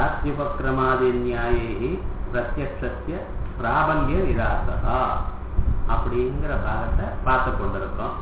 ஜாத்யுபக்கிரமாதி நியாயே பிரத்யக்ஷத்திய பிராபல்ய நிராசகா அப்படிங்கிற பாகத்தை பார்த்து கொண்டிருக்கோம்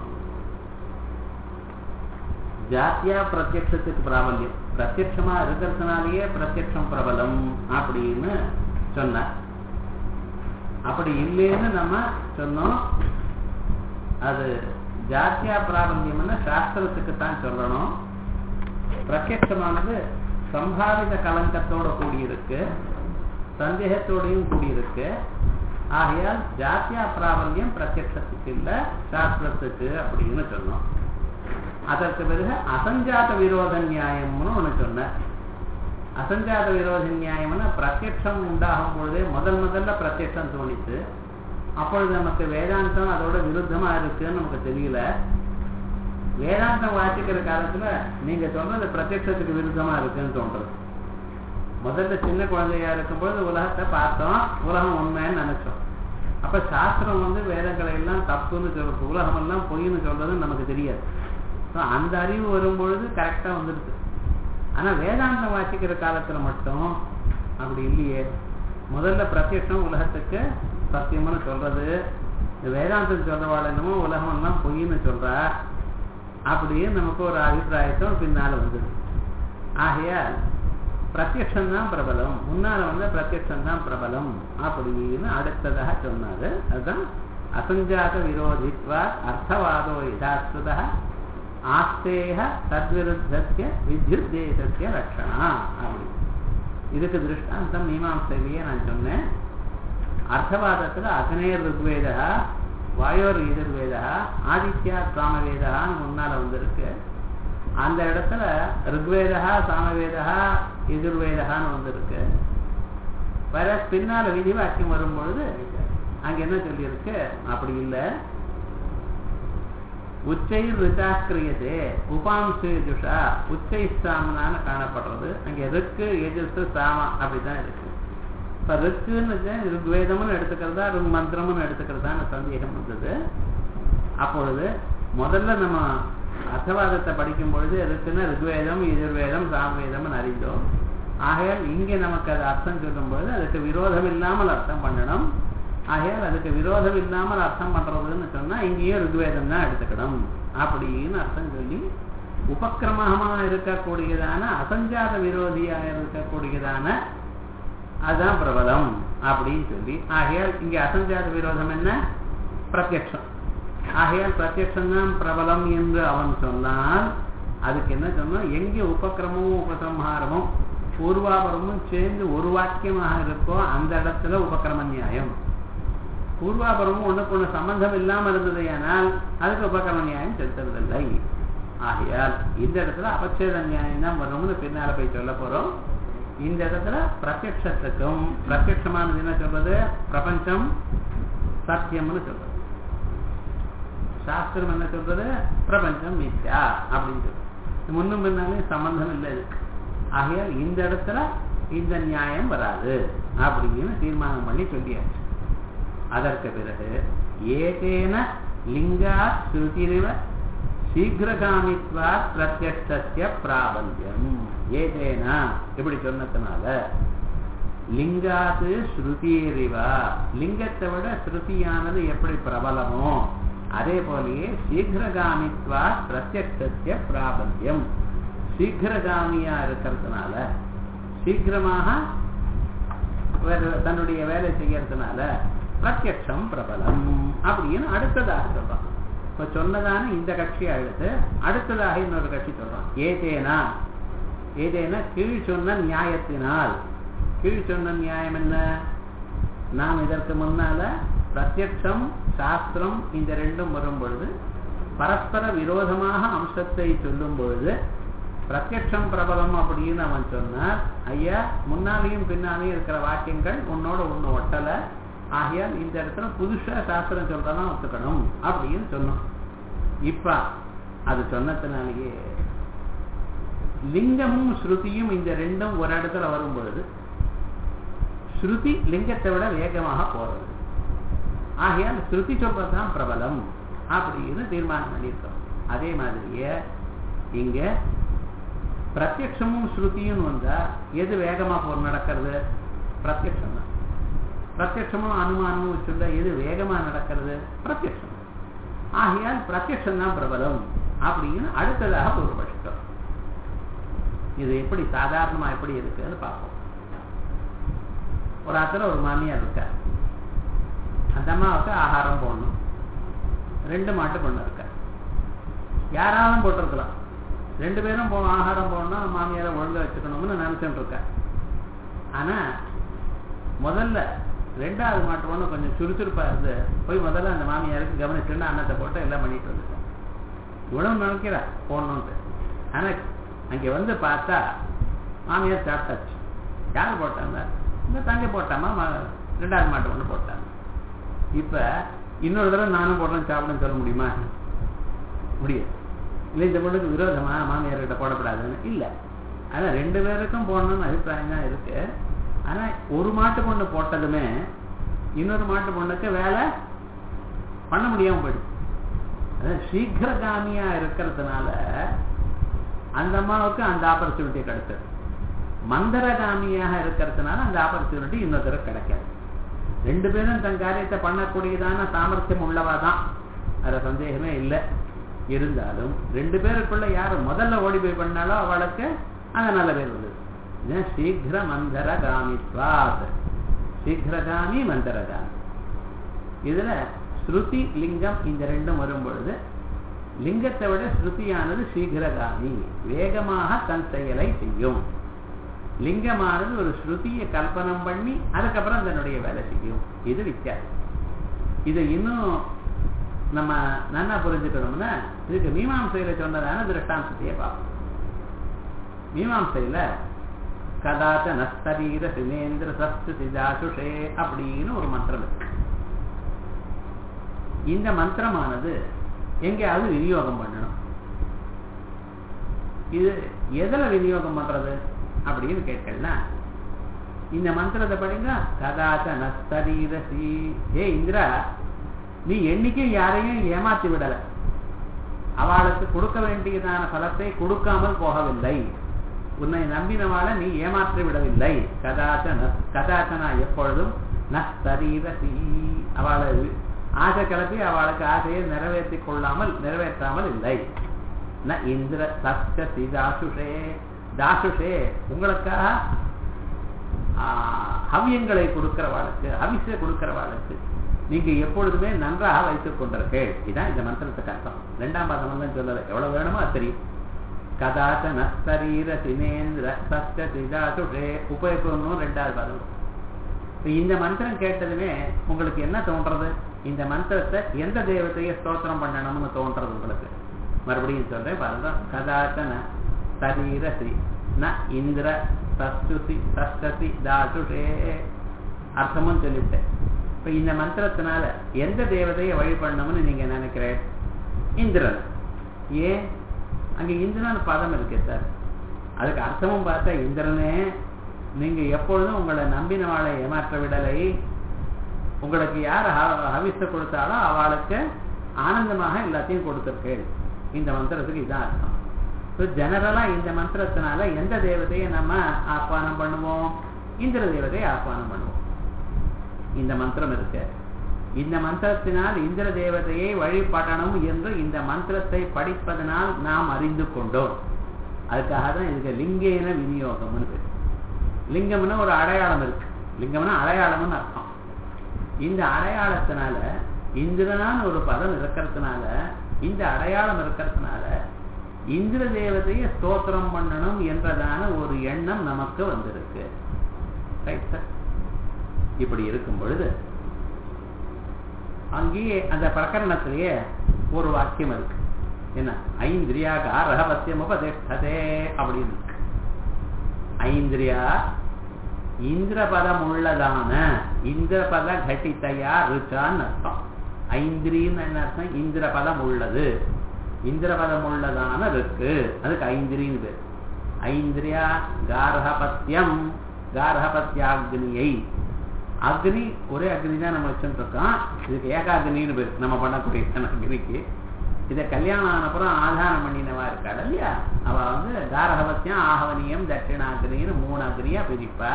ஜாத்தியா பிரத்யக்ஷத்துக்கு பிராபல்யம் பிரத்யக்ஷமா இருக்கிறதுனாலேயே பிரத்யக்ஷம் பிரபலம் அப்படின்னு சொன்னார் அப்படி இல்லைன்னு நம்ம சொன்னோம் அது ஜாத்தியா பிராபல்யம்னு சாஸ்திரத்துக்கு தான் சொல்லணும் பிரத்யட்சமானது சம்பாவித கலங்கத்தோட கூடியிருக்கு சந்தேகத்தோடையும் கூடியிருக்கு ஆகையால் ஜாத்தியா பிராபல்யம் பிரத்யட்சத்துக்கு இல்லை சாஸ்திரத்துக்கு அப்படின்னு சொன்னோம் அதற்கு பிறகு அசஞ்சாத விரோத நியாயம்னு ஒன்று சொன்னேன் அசஞ்சாத விரோத நியாயம்னா பிரத்யட்சம் உண்டாகும் பொழுதே முதல் முதல்ல பிரத்யட்சம் தோணித்து அப்பொழுது நமக்கு வேதாந்தம் அதோட விருத்தமா இருக்குன்னு நமக்கு தெரியல வேதாந்தம் வாசிக்கிற காலத்துல நீங்க சொல்றது பிரத்யட்சத்துக்கு விருத்தமா இருக்குன்னு தோன்றது முதல்ல சின்ன குழந்தையா இருக்கும்போது உலகத்தை பார்த்தோம் உலகம் உண்மைன்னு நினைச்சோம் அப்ப சாஸ்திரம் வந்து வேதங்களை எல்லாம் தப்புன்னு சொல்றது உலகம் எல்லாம் பொய்ன்னு சொல்றது நமக்கு தெரியாது அந்த அறிவு வரும்பொழுது கரெக்டா வந்துடுது ஆனா வேதாந்தம் வாசிக்கிற காலத்துல மட்டும் அப்படி இல்லையே முதல்ல பிரத்யட்சம் உலகத்துக்கு சத்தியம்னு சொல்றது வேதாந்தம் சொல்றவாள் என்னமோ உலகம் எல்லாம் பொய்ன்னு சொல்றா அப்படியே நமக்கு ஒரு அபிப்பிராயத்தம் பின்னால வந்துடும் ஆகையால் பிரத்யக்ஷம் தான் பிரபலம் முன்னால வந்து பிரத்யக்ஷம் தான் பிரபலம் அப்படின்னு அடுத்ததாக சொன்னாரு அதுதான் அசஞ்சாத விரோதித்வா அர்த்தவாதோ யதாஸ்வத ஆஸ்தேக தத்விருத்தத்திய வித்யுத்தேசத்திய லட்சணா அப்படி இதுக்கு திருஷ்டாந்தம் மீமாசையிலேயே நான் சொன்னேன் அர்த்தவாதத்துல அக்னேர் ருக்வேதா வாயோர் எதிர்வேதா ஆதித்யா சாமவேதான்னு முன்னால வந்திருக்கு அந்த இடத்துல ருக்வேதா சாமவேதா எதிர்வேதான்னு வந்திருக்கு வேற பின்னால விதி வாக்கியம் வரும் பொழுது அங்க என்ன சொல்லியிருக்கு அப்படி இல்லை உச்சை ரிதாக்கிரியதே உபாம்சு ஜுஷா உச்சை சாமனான்னு காணப்படுறது அங்க ருக்கு எஜுசு சாமா அப்படிதான் இருக்கு இப்ப ருக்குன்னு ருக்வேதம்னு எடுத்துக்கிறதா ருக் மந்திரம்னு எடுத்துக்கிறதான்னு சந்தேகம் வந்தது அப்பொழுது முதல்ல நம்ம அர்த்தவாதத்தை படிக்கும் பொழுது ருக்குன்னு ருக்வேதம் எதிர்வேதம் சாமவேதம்னு அறிந்தோம் ஆகையால் இங்கே நமக்கு அது அர்த்தம் சொல்லும் பொழுது அதுக்கு விரோதம் இல்லாமல் அர்த்தம் பண்ணணும் ஆகையால் அதுக்கு விரோதம் இல்லாமல் அர்த்தம் பண்றதுன்னு சொன்னா இங்கேயும் ருக்வேதம் தான் எடுத்துக்கணும் அப்படின்னு அர்த்தம் சொல்லி உபக்கிரமமாக இருக்கக்கூடியதான அசஞ்சாத விரோதியாக இருக்கக்கூடியதான அதுதான் பிரபலம் அப்படின்னு சொல்லி ஆகையால் இங்க அசஞ்சாத விரோதம் என்ன பிரத்யக்ஷம் ஆகையால் பிரத்யக்ஷம் தான் பிரபலம் என்று அவன் சொன்னால் அதுக்கு என்ன சொன்னோம் எங்கே உபக்கிரமும் உபசம்ஹாரமும் பூர்வாபரமும் சேர்ந்து ஒரு வாக்கியமாக இருக்கோ அந்த இடத்துல உபக்கிரம நியாயம் பூர்வாபரமும் ஒண்ணுக்கு ஒண்ணு சம்பந்தம் இல்லாம இருந்தது ஆனால் அதுக்கு உபக்கிரம நியாயம் செலுத்துறதில்லை ஆகையால் இந்த இடத்துல அபச்சேத நியாயம் தான் வரும்னு பின்னால போய் சொல்ல போறோம் இந்த இடத்துல பிரத்யக்ஷத்துக்கும் பிரத்யக்ஷமானது என்ன சொல்றது பிரபஞ்சம் சத்தியம்னு சொல்றது சாஸ்திரம் என்ன சொல்றது பிரபஞ்சம் மித்யா அப்படின்னு சொல்றது முன்னும் பின்னாலே சம்பந்தம் இல்லை இருக்கு ஆகையால் இந்த இடத்துல இந்த நியாயம் வராது அப்படின்னு தீர்மானம் பண்ணி சொல்லியாச்சு அதற்கு பிறகு ஏதேன லிங்கா ஸ்ருதிரிவ சீக்கிரகாமித்வா பிரத்யட்சத்திய பிராபல்யம் ஏதேனா இப்படி சொன்னதுனால லிங்காத்து ஸ்ருதிரிவா லிங்கத்தை விட ஸ்ருதியானது எப்படி பிரபலமோ அதே போலயே சீக்கிரகாமித்வா பிரத்யட்சத்திய பிராபல்யம் சீக்கிரகாமியா இருக்கிறதுனால சீக்கிரமாக தன்னுடைய வேலை செய்யறதுனால பிரத்யக்ஷம் பிரபலம் அப்படின்னு அடுத்ததாக சொல்றான் இப்ப சொன்னதான இந்த கட்சி அழுது அடுத்ததாக இன்னொரு கட்சி சொல்றான் ஏதேனா ஏதேனா கீழ் சொன்ன நியாயத்தினால் கீழ் சொன்ன நியாயம் என்ன நாம் இதற்கு முன்னால பிரத்யக்ஷம் சாஸ்திரம் இந்த ரெண்டும் வரும் பொழுது பரஸ்பர விரோதமாக அம்சத்தை சொல்லும் பொழுது பிரத்யக்ஷம் பிரபலம் அப்படின்னு அவன் சொன்னார் ஐயா முன்னாலேயும் பின்னாலேயும் இருக்கிற வாக்கியங்கள் உன்னோட ஒண்ணு ஒட்டல ஆகையால் இந்த இடத்துல புதுசா சாஸ்திரம் சொல்றதான் ஒத்துக்கணும் அப்படின்னு சொன்னோம் இப்ப அது சொன்னதுனாலேயே லிங்கமும் ஸ்ருதியும் இந்த ரெண்டும் ஒரு இடத்துல வரும் பொழுது ஸ்ருதி லிங்கத்தை விட வேகமாக போறது ஆகையால் ஸ்ருதி சொல்றதுதான் பிரபலம் அப்படின்னு தீர்மானம் பண்ணியிருக்கோம் அதே மாதிரியே இங்க பிரத்யக்ஷமும் ஸ்ருதியும் வந்தா எது வேகமா போ நடக்கிறது பிரத்யக்ஷம் தான் பிரத்யக்ஷமும் அனுமானமும் வச்சுருந்தா எது வேகமா நடக்கிறது பிரத்யக்ஷம் ஆகையால் பிரத்யக்ஷம் தான் பிரபலம் அப்படின்னு அடுத்ததாக ஒரு பட்சம் இது எப்படி சாதாரணமா எப்படி இருக்குன்னு பார்ப்போம் ஒரு ஆத்துல ஒரு மாமியார் இருக்கா அந்த அம்மாவுக்கு ஆகாரம் போடணும் ரெண்டு மாட்டு பொண்ணு இருக்கா யாராலும் போட்டிருக்கலாம் ரெண்டு பேரும் போ ஆகாரம் போடணும் மாமியாரை ஒழுங்கா வச்சுக்கணும்னு நினைச்சுட்டு இருக்கா ஆனா முதல்ல ரெண்டாவது மாட்டு பொண்ணு கொஞ்சம் சுறுசுறுப்பா இருந்து போய் முதல்ல அந்த மாமியாருக்கு கவனிச்சுட்டு அன்னத்தை போட்டு எல்லாம் பண்ணிட்டு வந்துட்டேன் இவ்வளவு நினைக்கிறா போடணும்ட்டு ஆனா அங்கே வந்து பார்த்தா மாமியார் சாப்பிட்டாச்சு யார் போட்டாங்க இந்த தங்கை போட்டாமா ரெண்டாவது மாட்டு ஒன்று போட்டாங்க இப்ப இன்னொரு தடவை நானும் போடுறேன் சாப்பிடுன்னு சொல்ல முடியுமா முடியாது இல்லை இந்த பொண்ணுக்கு விரோதமா மாமியார்கிட்ட போடக்கூடாதுன்னு இல்லை ஆனா ரெண்டு பேருக்கும் போடணும்னு அபிப்பிராயம் தான் இருக்கு ஆனா ஒரு மாட்டு பொண்ணு போட்டதுமே இன்னொரு மாட்டு பொண்ணுக்கு வேலை பண்ண முடியாம போயிடுச்சு அதாவது சீக்கிரகாமியா இருக்கிறதுனால அந்த அம்மாவுக்கு அந்த ஆப்பர்ச்சுனிட்டி கிடைச்சது மந்தரகாமியாக இருக்கிறதுனால அந்த ஆப்பர்ச்சுனிட்டி இன்னொருத்தர கிடைக்காது ரெண்டு பேரும் தன் காரியத்தை பண்ணக்கூடியதான சாமர்த்தியம் உள்ளவா தான் அது சந்தேகமே இல்லை இருந்தாலும் ரெண்டு பேருக்குள்ள யாரு முதல்ல ஓடி போய் பண்ணாலோ அவளுக்கு அந்த நல்ல பேர் வந்தது சீக்கிர மந்தரகாமித்வாத் சீக்கிரகாமி மந்தரகாமி இதுல ஸ்ருதி லிங்கம் இந்த ரெண்டும் வரும் பொழுது லிங்கத்தை விட ஸ்ருதியானது சீக்கிரகாமி வேகமாக தன் செயலை செய்யும் லிங்கமானது ஒரு ஸ்ருதியை கல்பனம் பண்ணி அதுக்கப்புறம் தன்னுடைய வேலை செய்யும் இது வித்தியாசம் இது இன்னும் நம்ம நல்லா புரிஞ்சுக்கணும்னா இதுக்கு மீமாம்சையில சொன்னதான திருஷ்டாந்தத்தையே பார்ப்போம் மீமாம்சையில கதாச்ச நஸ்தரீர சினேந்திர சஸ்து சிதாசுஷே அப்படின்னு ஒரு மந்திரம் இருக்கு இந்த மந்திரமானது எங்கேயாவது விநியோகம் பண்ணணும் இது எதுல விநியோகம் பண்றது அப்படின்னு கேட்கலாம் இந்த மந்திரத்தை படிங்க கதாச்ச நஸ்தரீரசி ஏ இந்திரா நீ என்னைக்கும் யாரையும் ஏமாத்தி விடல அவளுக்கு கொடுக்க வேண்டியதான பலத்தை கொடுக்காமல் போகவில்லை உன்னை நம்பினவாளை நீ ஏமாற்றி விடவில்லை கதாச்சன கதாச்சனா எப்பொழுதும் நஸ்தரீரசி அவளை ஆசை கிளப்பி அவளுக்கு ஆசையை நிறைவேற்றி கொள்ளாமல் நிறைவேற்றாமல் இல்லை ந இந்திர சஸ்தி தாசுஷே தாசுஷே உங்களுக்காக ஹவியங்களை கொடுக்கிறவாளுக்கு ஹவிசை கொடுக்கிறவாளுக்கு நீங்க எப்பொழுதுமே நன்றாக வைத்துக் கொண்டிருக்கேள் இதான் இந்த மந்திரத்துக்கு அர்த்தம் ரெண்டாம் பாதம் தான் சொல்லல எவ்வளவு வேணுமோ அது தெரியும் கதாச்ச நஸ்தரீர சினேந்திர சஸ்ட சிதாசுஷே உபயோகம்னு ரெண்டாவது பாதம் இந்த மந்திரம் கேட்டதுமே உங்களுக்கு என்ன தோன்றது இந்த மந்திரத்தை எந்த தெய்வத்தையே ஸ்தோத்திரம் பண்ணணும்னு தோன்றது உங்களுக்கு மறுபடியும் சொல்றேன் பாருங்க கதாச்சன சரீரசி ந இந்திர சஸ்துசி சஸ்தசி தாசுஷே அர்த்தமும் சொல்லிவிட்டேன் இப்ப இந்த மந்திரத்தினால எந்த தேவதையை வழிபடணும்னு நீங்க நினைக்கிறேன் இந்திரன் ஏன் அங்க இந்திரன் பதம் இருக்கு சார் அதுக்கு அர்த்தமும் பார்த்தா இந்திரனே நீங்க எப்பொழுதும் உங்களை நம்பினவாளை ஏமாற்ற விடலை உங்களுக்கு யார் ஹவிச கொடுத்தாலோ அவளுக்கு ஆனந்தமாக எல்லாத்தையும் கொடுத்திருக்கேள் இந்த மந்திரத்துக்கு இதான் அர்த்தம் ஜெனரலா இந்த மந்திரத்தினால எந்த தேவதையை நம்ம ஆஹ்வானம் பண்ணுவோம் இந்திர தேவதையை ஆஹ்வானம் பண்ணுவோம் இந்த மந்திரம் இருக்கு இந்த மந்திரத்தினால் இந்திர தேவதையை வழிபடணும் என்று இந்த மந்திரத்தை படிப்பதனால் நாம் அறிந்து கொண்டோம் அதுக்காக தான் இதுக்கு லிங்கேன விநியோகம்னு பேர் லிங்கம்னா ஒரு அடையாளம் இருக்கு லிங்கம்னா அடையாளம்னு அர்த்தம் இந்த அடையாளத்தினால இந்திரனான ஒரு பதம் இருக்கிறதுனால இந்த அடையாளம் இருக்கிறதுனால இந்திர தேவதையை ஸ்தோத்திரம் பண்ணணும் என்றதான ஒரு எண்ணம் நமக்கு வந்திருக்கு ரைட் சார் இப்படி இருக்கும் பொழுது அங்கேயே அந்த பிரகரணத்திலேயே ஒரு வாக்கியம் இருக்கு என்ன ஐந்திரியாக ரகவசியம் உபதேஷ்டதே அப்படின்னு இருக்கு ஐந்திரியா இந்திரபதம் உள்ளதான இந்திரபத கட்டித்தையா ருச்சான்னு அர்த்தம் ஐந்திரின்னு என்ன அர்த்தம் இந்திரபதம் உள்ளது இந்திரபதம் உள்ளதான இருக்கு அதுக்கு ஐந்திரின்னு பேர் ஐந்திரியா கார்ஹபத்தியம் கார்ஹபத்தியாக்னியை அக்னி ஒரே அக்னி தான் நம்ம வச்சுட்டு இருக்கோம் இதுக்கு ஏகாக்னின்னு பேர் நம்ம பண்ணக்கூடிய அக்னிக்கு இதை கல்யாணம் ஆனப்புறம் ஆதாரம் பண்ணினவா இருக்காள் இல்லையா அவ வந்து காரகபத்தியம் ஆகவனியம் தட்சிணாகினின்னு மூணு அக்னியா பிரிப்பா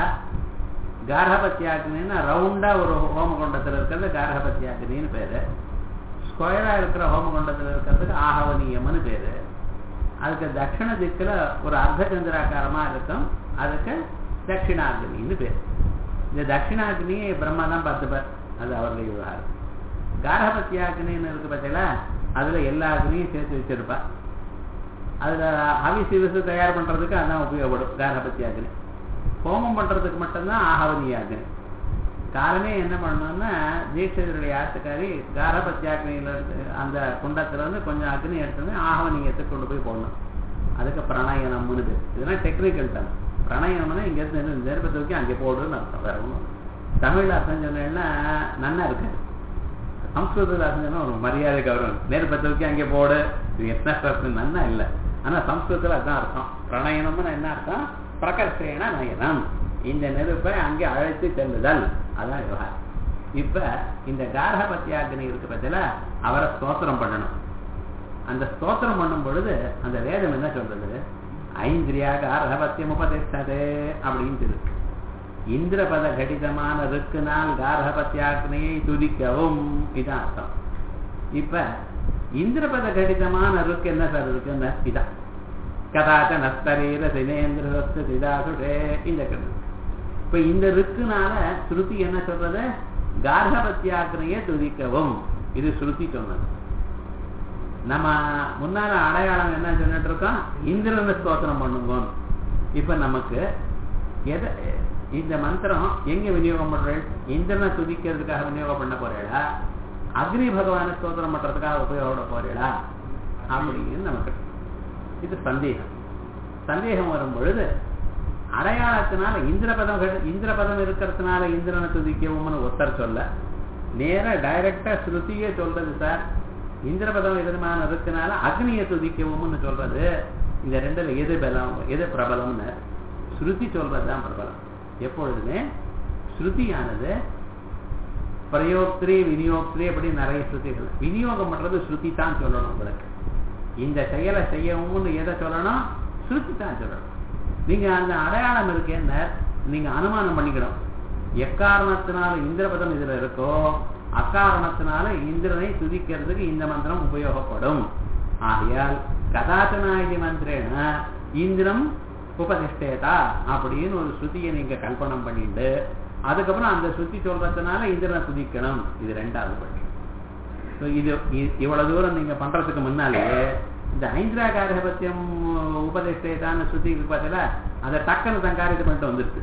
காரகபத்தியாகினா ரவுண்டா ஒரு ஹோமகுண்டத்துல இருக்கிறது காரகபத்தியாகினின்னு பேரு ஸ்கொயரா இருக்கிற ஹோமகுண்டத்துல இருக்கிறதுக்கு ஆகவனியம்னு பேரு அதுக்கு தட்சிண திக்குல ஒரு அர்த்த சந்திராக்காரமா இருக்கும் அதுக்கு தட்சிணாகினின்னு பேர் இந்த தட்சிணாகினி பிரம்மா தான் பத்து பேர் அது அவருடைய விவகாரம் காரகபத்தியாகினின்னு இருக்கு பார்த்தீங்களா அதுல எல்லா அக்னியும் சேர்த்து வச்சிருப்பா அதுல அவி சிறுசு தயார் பண்றதுக்கு அதான் உபயோகப்படும் காரகபத்தி அக்னி ஹோமம் பண்றதுக்கு மட்டும்தான் ஆகவனி அக்னி காரணமே என்ன பண்ணணும்னா தீட்சிதருடைய ஆத்துக்காரி காரபத்தி அக்னியில இருந்து அந்த குண்டத்துல இருந்து கொஞ்சம் அக்னி எடுத்துன்னு ஆகவனியத்துக்கு கொண்டு போய் போடணும் அதுக்கு பிரணயனம்னு பேர் இதெல்லாம் டெக்னிக்கல் டம் பிரணயம்னா இங்க இருந்து நெருப்பை தூக்கி அங்கே போடுன்னு அர்த்தம் வேற ஒன்றும் தமிழ் அர்த்தம் சொன்னேன்னா நன்னா இருக்காது சம்ஸ்கிருதத்தில் அர்த்தம் சொன்னா ஒரு மரியாதை கௌரவம் நெருப்பை தூக்கி அங்கே போடு இது என்ன அர்த்தம் நன்னா இல்லை ஆனா சம்ஸ்கிருதத்தில் அதுதான் அர்த்தம் பிரணயனம்னு என்ன அர்த்தம் பிரகர்ஷேன நயனம் இந்த நெருப்பை அங்கே அழைத்து செல்லுதல் அதான் விவகாரம் இப்ப இந்த கார்கபத்தியாகினி இருக்கு பத்தில அவரை ஸ்தோத்திரம் பண்ணணும் அந்த ஸ்தோத்திரம் பண்ணும் பொழுது அந்த வேதம் என்ன சொல்றது ஐந்திரியா கார்கபத்தியம் உபதிஷ்டதே அப்படின்னு இருக்கு இந்திரபத கடிதமான ருக்குனால் கார்கபத்தியாக்னியை துதிக்கவும் இதான் அர்த்தம் இப்ப இந்திரபத கடிதமான ருக்கு என்ன சார் இருக்குன்னு இதான் கதாச்ச நஸ்தரீர சினேந்திரத்து சிதாசுடே இந்த கருத்து இப்ப இந்த ருக்குனால ஸ்ருதி என்ன சொல்றது கார்கபத்தியாக்கினையை துதிக்கவும் இது ஸ்ருதி சொன்னது நம்ம முன்னால அடையாளம் என்ன சொல்லிட்டு இருக்கோம் இந்திரனை ஸ்தோத்திரம் பண்ணுங்க இப்ப நமக்கு எதை இந்த மந்திரம் எங்க விநியோகம் பண்றேன் இந்திரனை துதிக்கிறதுக்காக விநியோகம் பண்ண போறீங்களா அக்னி பகவான ஸ்தோத்திரம் பண்றதுக்காக உபயோகப்பட போறீங்களா அப்படின்னு நமக்கு இது சந்தேகம் சந்தேகம் வரும் பொழுது அடையாளத்தினால இந்திரபதம் இந்திரபதம் இருக்கிறதுனால இந்திரனை துதிக்கவும்னு ஒருத்தர் சொல்ல நேர டைரக்டா ஸ்ருதியே சொல்றது சார் இந்திரபதம் எதிர்மான இருக்கனால அக்னியை துதிக்கவும்னு சொல்றது இந்த ரெண்டுல எது பலம் எது பிரபலம்னு ஸ்ருதி சொல்றதுதான் பிரபலம் எப்பொழுதுமே ஸ்ருதியானது பிரயோக்திரி விநியோக்திரி அப்படி நிறைய ஸ்ருதிகள் விநியோகம் பண்றது ஸ்ருதி தான் சொல்லணும் உங்களுக்கு இந்த செயலை செய்யவும்னு எதை சொல்லணும் ஸ்ருதி தான் சொல்லணும் நீங்க அந்த அடையாளம் இருக்கேன்னு நீங்க அனுமானம் பண்ணிக்கணும் எக்காரணத்தினால இந்திரபதம் இதுல இருக்கோ அக்காரணத்தினால இந்திரனை துதிக்கிறதுக்கு இந்த மந்திரம் உபயோகப்படும் ஆகையால் கதாச்சனாயி மந்திரேன இந்திரம் உபதிஷ்டேதா அப்படின்னு ஒரு ஸ்ருதியை நீங்க கல்பனம் பண்ணிட்டு அதுக்கப்புறம் அந்த ஸ்ருதி சொல்றதுனால இந்திரனை துதிக்கணும் இது ரெண்டாவது பட்சம் இது இவ்வளவு தூரம் நீங்க பண்றதுக்கு முன்னாலே இந்த ஐந்திரா காரகபத்தியம் உபதிஷ்டேதான ஸ்ருதி பார்த்தல அதை டக்குன்னு தன் காரியத்தை பண்ணிட்டு வந்துருக்கு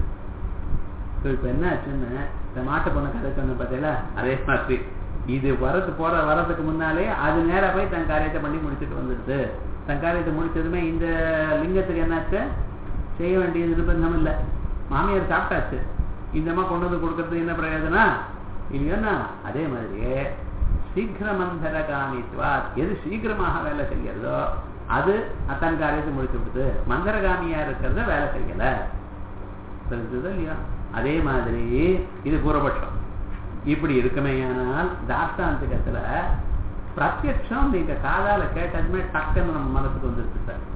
ஸோ இப்போ என்ன ஆச்சுன்னு இந்த மாட்டு பொண்ணு கதை சொன்ன பார்த்தீங்களா அதே மாதிரி இது வரது போற வரதுக்கு முன்னாலே அது நேரா போய் தன் காரியத்தை பண்ணி முடிச்சுட்டு வந்துடுது தன் காரியத்தை முடிச்சதுமே இந்த லிங்கத்துக்கு என்னாச்சு செய்ய வேண்டிய நிர்பந்தம் இல்லை மாமியார் சாப்பிட்டாச்சு இந்தமா கொண்டு வந்து கொடுக்கறது என்ன பிரயோஜனம் இல்லையோன்னா அதே மாதிரியே சீக்கிரமந்தர காமித்வா எது சீக்கிரமாக வேலை செய்யறதோ அது அத்தன் காரியத்தை முடிச்சு விடுது மந்திரகாமியா இருக்கிறத வேலை செய்யல தெரிஞ்சது இல்லையா அதே மாதிரி இது பூரபட்சம் இப்படி இருக்குமேயானால் தார்த்தாந்திகத்துல பிரத்யட்சம் நீங்க காதால கேட்டதுமே டக்குன்னு நம்ம மனசுக்கு வந்துருக்கு சார்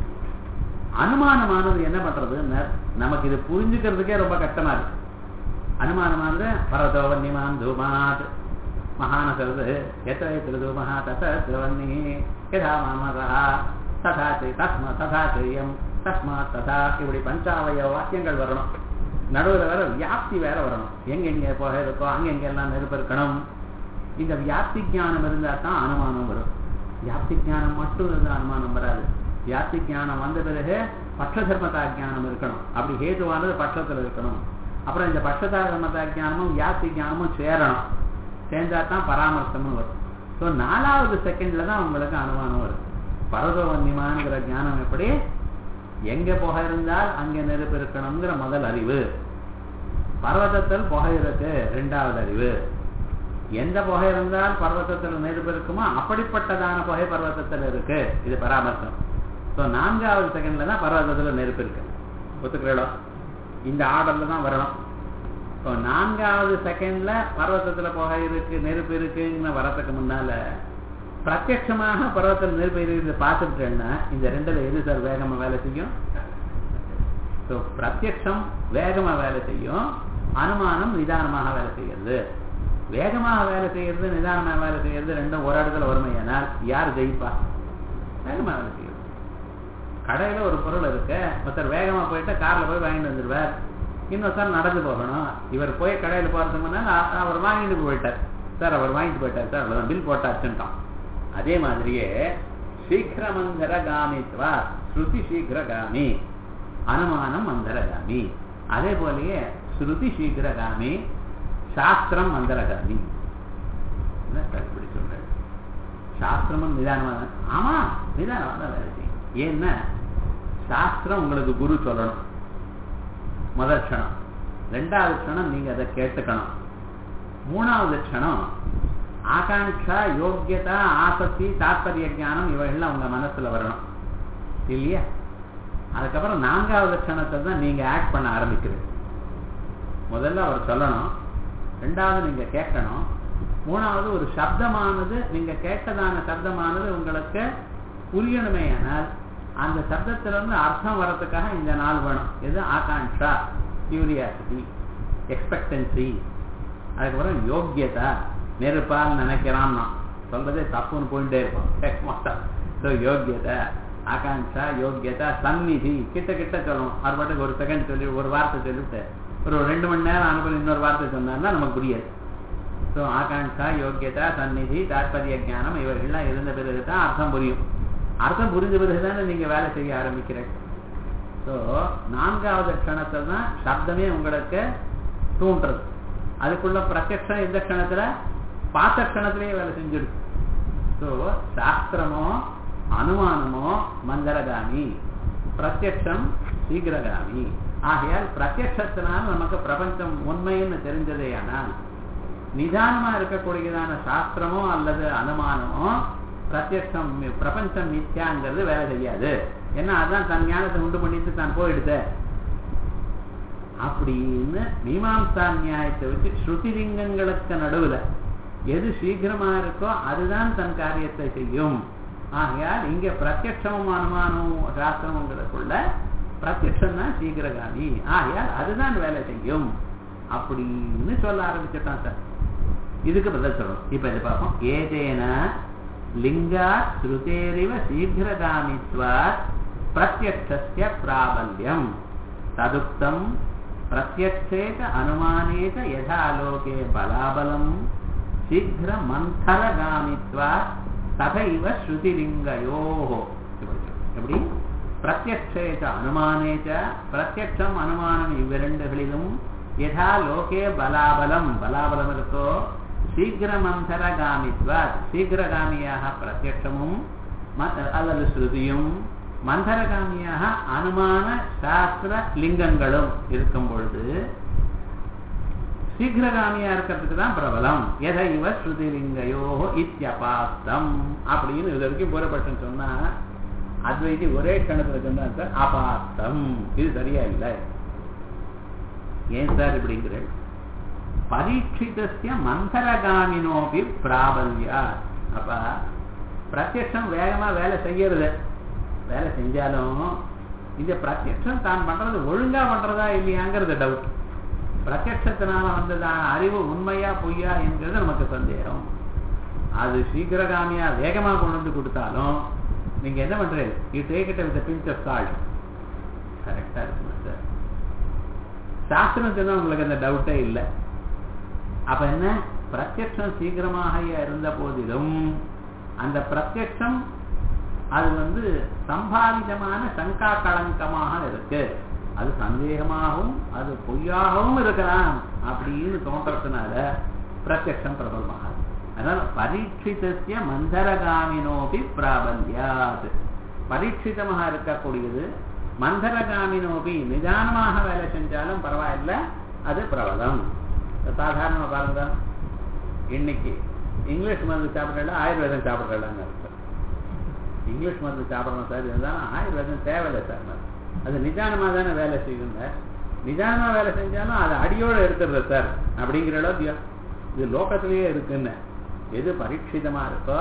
அனுமானமானது என்ன பண்றதுன்னு நமக்கு இது புரிஞ்சுக்கிறதுக்கே ரொம்ப கஷ்டமா இருக்கு அனுமானமானது பரதோ வன்னிமான் தூமாத் மகான சொல்றது எத்தனை திருதூமஹா தத திருவன்னி யதா மாமதா ததா தஸ்ம ததா செய்யம் தஸ்மாத் ததா இப்படி பஞ்சாவய வாக்கியங்கள் வரணும் நடுவில் வேற வியாப்தி வேற வரணும் எங்கெங்க போக இருக்கோ அங்கெங்க எல்லாம் நெருப்பு இருக்கணும் இந்த வியாப்தி ஞானம் இருந்தா தான் அனுமானம் வரும் வியாப்தி ஞானம் மட்டும் இருந்தால் அனுமானம் வராது வியாப்தி ஞானம் வந்த பிறகு பட்ச தர்மதா ஞானம் இருக்கணும் அப்படி ஹேதுவானது பட்சத்தில் இருக்கணும் அப்புறம் இந்த பட்சதா தர்மதா ஞானமும் வியாப்தி ஞானமும் சேரணும் சேர்ந்தா தான் பராமர்சம்னு வரும் ஸோ நாலாவது செகண்ட்ல தான் உங்களுக்கு அனுமானம் வரும் பரதவன்யமான்கிற ஞானம் எப்படி எங்க புகை இருந்தால் அங்க நெருப்பு இருக்கணுங்கிற முதல் அறிவு பர்வதத்தில் புகை இருக்கு ரெண்டாவது அறிவு எந்த புகை இருந்தால் பர்வதத்தில் நெருப்பு இருக்குமோ அப்படிப்பட்டதான புகை பர்வதத்தில் இருக்கு இது பராமர்சம் ஸோ நான்காவது செகண்ட்ல தான் பர்வதத்தில் நெருப்பு இருக்கு ஒத்துக்கிறோம் இந்த ஆர்டர்ல தான் வரணும் இப்போ நான்காவது செகண்ட்ல பர்வதத்துல புகை இருக்கு நெருப்பு இருக்குன்னு வரத்துக்கு முன்னால பிரத்யட்சமாக பர்வத்தில் நெருப்பு எரியுது பார்த்துட்டேன்னா இந்த ரெண்டுல எது சார் வேகமா வேலை செய்யும் ஸோ பிரத்யட்சம் வேகமா வேலை செய்யும் அனுமானம் நிதானமாக வேலை செய்யறது வேகமாக வேலை செய்யறது நிதானமாக வேலை செய்யறது ரெண்டும் ஒரு இடத்துல வறுமையானால் யார் ஜெயிப்பா வேகமா வேலை செய்யறது கடையில ஒரு பொருள் இருக்கு ஒருத்தர் வேகமா போயிட்டு கார்ல போய் வாங்கிட்டு வந்துடுவார் இன்னொருத்தர் நடந்து போகணும் இவர் போய் கடையில போறதுக்கு முன்னால் அ- அவர் வாங்கிட்டு போயிட்டார் சார் அவர் வாங்கிட்டு போயிட்டார் சார் அவ்வளவுதான் பில் போட்டாச்சுட்டான் அதே மாதிரியே சீக்கிரமந்தர காமித்வா ஸ்ருதி சீக்கிரகாமி அனுமானம் மந்தரகாமி அதே போலயே ஸ்ருதி சீக்கிரகாமி சாஸ்திரம் மந்தரகாமி என்ன சார் இப்படி சொல்றேன் சாஸ்திரமும் நிதானமா தான் ஆமா நிதானமா தான் வேலை செய்யும் ஏன்னா சாஸ்திரம் உங்களுக்கு குரு சொல்லணும் முதல் க்ஷணம் ரெண்டாவது க்ஷணம் நீங்க அதை கேட்டுக்கணும் மூணாவது க்ஷணம் ஆகாங்ஷா யோக்கியதா ஆசக்தி தாத்பரிய ஞானம் இவைகள்லாம் உங்க மனசுல வரணும் இல்லையா அதுக்கப்புறம் நான்காவது க்ஷணத்தை தான் நீங்க ஆக்ட் பண்ண ஆரம்பிக்கிறது முதல்ல அவர் சொல்லணும் ரெண்டாவது நீங்க கேட்கணும் மூணாவது ஒரு சப்தமானது நீங்க கேட்டதான சப்தமானது உங்களுக்கு புரியணுமே ஆனால் அந்த சப்தத்திலிருந்து அர்த்தம் வர்றதுக்காக இந்த நாள் வேணும் எது ஆகாங்ஷா கியூரியாசிட்டி எக்ஸ்பெக்டன்சி அதுக்கப்புறம் யோக்கியதா நெருப்பால் நினைக்கிறான் நான் சொல்றதே தப்புன்னு போயிட்டே இருப்போம் கேட்க மாட்டான் ஸோ யோக்கியதா ஆகாங்ஷா யோக்கியதா சந்நிதி கிட்ட கிட்ட சொல்லணும் அவர் பாட்டுக்கு ஒரு செகண்ட் சொல்லி ஒரு வார்த்தை சொல்லிவிட்டு ஒரு ரெண்டு மணி நேரம் அனுப்பி இன்னொரு வார்த்தை சொன்னார்னா நமக்கு புரியாது ஸோ ஆகாங்ஷா யோக்கியதா சந்நிதி தாத்பரிய ஞானம் இவைகள்லாம் இருந்த பிறகு தான் அர்த்தம் புரியும் அர்த்தம் புரிஞ்ச பிறகு தானே நீங்க வேலை செய்ய ஆரம்பிக்கிறேன் ஸோ நான்காவது க்ஷணத்தில் தான் சப்தமே உங்களுக்கு தூண்டுறது அதுக்குள்ள பிரத்யக்ஷம் எந்த க்ஷணத்துல பார்த்த க்ஷணத்திலேயே வேலை செஞ்சிடும் ஸோ சாஸ்திரமோ அனுமானமோ மந்தரகாமி பிரத்யக்ஷம் சீக்கிரகாமி ஆகையால் பிரத்யக்ஷத்தினால் நமக்கு பிரபஞ்சம் உண்மைன்னு தெரிஞ்சதே ஆனால் நிதானமா இருக்கக்கூடியதான சாஸ்திரமோ அல்லது அனுமானமோ பிரத்யக்ஷம் மி- பிரபஞ்சம் மித்யாங்கிறது வேலை செய்யாது ஏன்னா அதான் தன் ஞானத்தை உண்டு பண்ணிட்டு தான் போயிடுது அப்படின்னு மீமாம்சா நியாயத்தை வச்சு ஸ்ருதிலிங்கங்களுக்கு நடுவுல எது சீக்கிரமா இருக்கோ அதுதான் தன் காரியத்தை செய்யும் ஆகையால் இங்க பிரத்யக்ஷமும் அனுமானமும் சாஸ்திரமுங்கிறதுக்குள்ள பிரத்யக்ஷம் தான் சீக்கிரகாமி ஆகையால் அதுதான் வேலை செய்யும் அப்படின்னு சொல்ல ஆரம்பிச்சிட்டான் சார் இதுக்கு பதில் சொல்லணும் இப்ப இது பார்ப்போம் ஏதேன லிங்கா ஸ்ருதேரிவ சீக்கிரகாமித்வா பிரத்யக்ஷஸ்ய பிராபல்யம் ததுக்தம் பிரத்யக்ஷேக அனுமானேக யதாலோகே பலாபலம் சீக்கிர மந்தரகாமித்வா ததைவ ஸ்ருதிலிங்கயோ எப்படி பிரத்யக்ஷேக அனுமானேச்ச பிரத்யக்ஷம் அனுமானம் இவ்விரண்டுகளிலும் யதா லோகே பலாபலம் பலாபலம் இருக்கோ சீக்கிரமந்தரகாமித்வா சீக்கிரகாமியாக பிரத்யக்ஷமும் ம- அல்லது ஸ்ருதியும் மந்தரகாமியாக அனுமான சாஸ்திர லிங்கங்களும் இருக்கும் பொழுது சீக்கிரகாமியா இருக்கிறதுக்கு தான் பிரபலம் எதை இவ ஸ்ருதிலிங்கயோ இத்தியபாஸ்தம் அப்படின்னு இது வரைக்கும் கூறப்பட்டுன்னு சொன்னா அத்வைதி ஒரே கணத்துல சொன்னா சார் அபாஸ்தம் இது சரியா இல்லை ஏன் சார் இப்படிங்கிற பரீட்சிதஸ்ய மந்தரகாமினோபி பிராபல்யா அப்ப பிரத்யக்ஷம் வேகமா வேலை செய்யறது வேலை செஞ்சாலும் இந்த பிரத்யக்ஷம் தான் பண்றது ஒழுங்கா பண்றதா இல்லையாங்கிறது டவுட் பிரத்யக்ஷத்தினால வந்ததான அறிவு உண்மையா பொய்யா என்கிறது நமக்கு சந்தேகம் அது சீக்கிரகாமியா வேகமா கொண்டு வந்து கொடுத்தாலும் நீங்க என்ன பண்றீங்க you take it with pinch of salt கரெக்டா இருக்குமா சார் சாஸ்திரம் சொன்னா உங்களுக்கு அந்த டவுட்டே இல்லை அப்ப என்ன பிரத்யக்ஷம் சீக்கிரமாக இருந்த போதிலும் அந்த பிரத்யக்ஷம் அது வந்து சம்பாவிதமான சங்கா களங்கமாக இருக்கு அது சந்தேகமாகவும் அது பொய்யாகவும் இருக்கலாம் அப்படின்னு தோன்றதுனால பிரத்யக்ஷம் பிரபலமாக அதனால பரீட்சிதஸ்ய மந்தரகாமினோபி பிராபல்யாத் பரீட்சிதமாக இருக்கக்கூடியது மந்தரகாமினோபி நிதானமாக வேலை செஞ்சாலும் பரவாயில்ல அது பிரபலம் சாதாரணமா பாருங்க இன்னைக்கு இங்கிலீஷ் மருந்து சாப்பிடல ஆயுர்வேதம் சாப்பிடலான்னு அர்த்தம் இங்கிலீஷ் மருந்து சாப்பிடணும் சார் இதுதான் ஆயுர்வேதம் தேவையில்லை சார் அது நிதானமா தானே வேலை செய்யுங்க நிதானமா வேலை செஞ்சாலும் அது அடியோட எடுத்துடுற சார் அப்படிங்கிற அளவுக்கு இது லோகத்திலேயே இருக்குன்னு எது பரீட்சிதமா இருக்கோ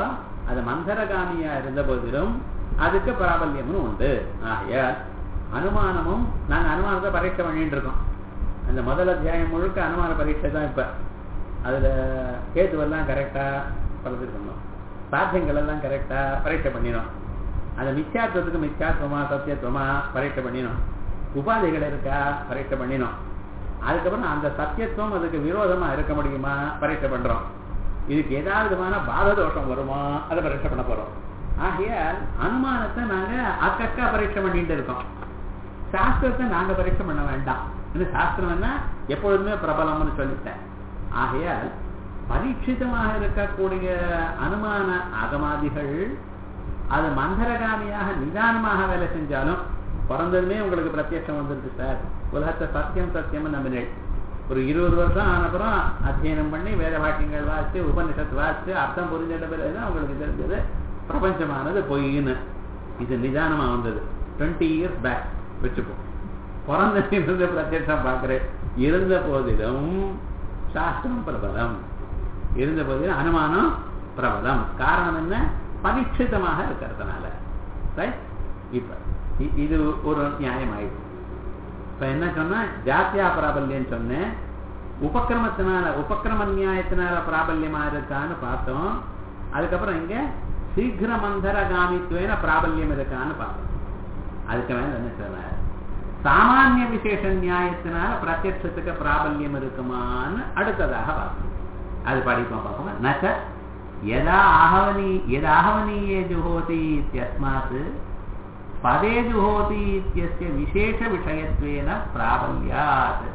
அது மந்தரகாமியா இருந்த போதிலும் அதுக்கு பிராபல்யமும் உண்டு ஆகையால் அனுமானமும் நாங்க அனுமானத்தை பரீட்சை பண்ணிட்டு இருக்கோம் அந்த முதல் அத்தியாயம் முழுக்க அனுமான பரீட்சை தான் இப்ப அதுல கேதுவெல்லாம் கரெக்டா பலத்துக்கு பண்ணோம் சாத்தியங்கள் எல்லாம் கரெக்டா பரீட்சை பண்ணினோம் அந்த மித்யாத்துவத்துக்கு மித்யாத்துவமா சத்தியத்துவமா பரீட்சை பண்ணினோம் உபாதைகள் இருக்கா பரீட்சை பண்ணினோம் அதுக்கப்புறம் அந்த சத்தியத்துவம் அதுக்கு விரோதமா இருக்க முடியுமா பரீட்சை பண்றோம் இதுக்கு ஏதாவது விதமான பாத தோஷம் வருமா அதை பரீட்சை பண்ண போறோம் ஆகையால் அனுமானத்தை நாங்க அக்கக்கா பரீட்சை பண்ணிட்டு இருக்கோம் சாஸ்திரத்தை நாங்க பரீட்சை பண்ண வேண்டாம் இந்த சாஸ்திரம் என்ன எப்பொழுதுமே பிரபலம்னு சொல்லிட்டேன் ஆகையால் பரீட்சிதமாக இருக்கக்கூடிய அனுமான அகமாதிகள் அது மந்தரகாமியாக நிதானமாக வேலை செஞ்சாலும் பிறந்ததுமே உங்களுக்கு பிரத்யட்சம் வந்துருக்கு சார் உலகத்தை சத்தியம் சத்தியம் நம்பினேன் ஒரு இருபது வருஷம் ஆனப்புறம் அத்தியனம் பண்ணி வேத வாக்கியங்கள் வாசித்து உபனிஷத்து வாசித்து அர்த்தம் புரிஞ்சிட்ட பிறகுதான் உங்களுக்கு தெரிஞ்சது பிரபஞ்சமானது பொய்ன்னு இது நிதானமா வந்தது டுவெண்ட்டி இயர்ஸ் பேக் வச்சுப்போம் பிறந்த இருந்து பிரத்யட்சம் பார்க்கிறேன் இருந்த போதிலும் சாஸ்திரம் பிரபலம் இருந்த போதிலும் அனுமானம் பிரபலம் காரணம் என்ன பரீட்சிதமாக இருக்கிறதுனால ரைட் இப்ப இது ஒரு நியாயம் ஆயிடுச்சு இப்ப என்ன சொன்னா ஜாத்தியா பிராபல்யம் சொன்னேன் உபக்கிரமத்தினால உபக்கிரம நியாயத்தினால பிராபல்யமா இருக்கான்னு பார்த்தோம் அதுக்கப்புறம் இங்க சீக்கிர மந்தர காமித்துவேன பிராபல்யம் இருக்கான்னு பார்த்தோம் அதுக்கு மேல என்ன சொன்னார் சாமானிய விசேஷ நியாயத்தினால பிரத்யட்சத்துக்கு பிராபல்யம் இருக்குமான்னு அடுத்ததாக பார்த்தோம் அது படிப்போம் பார்ப்போம் நச்ச यदा आहवनी यदाहवनीये जुहोति इत्यस्मात् पदे जुहोति इत्यस्य विशेषविषयत्वेन प्राबल्यात्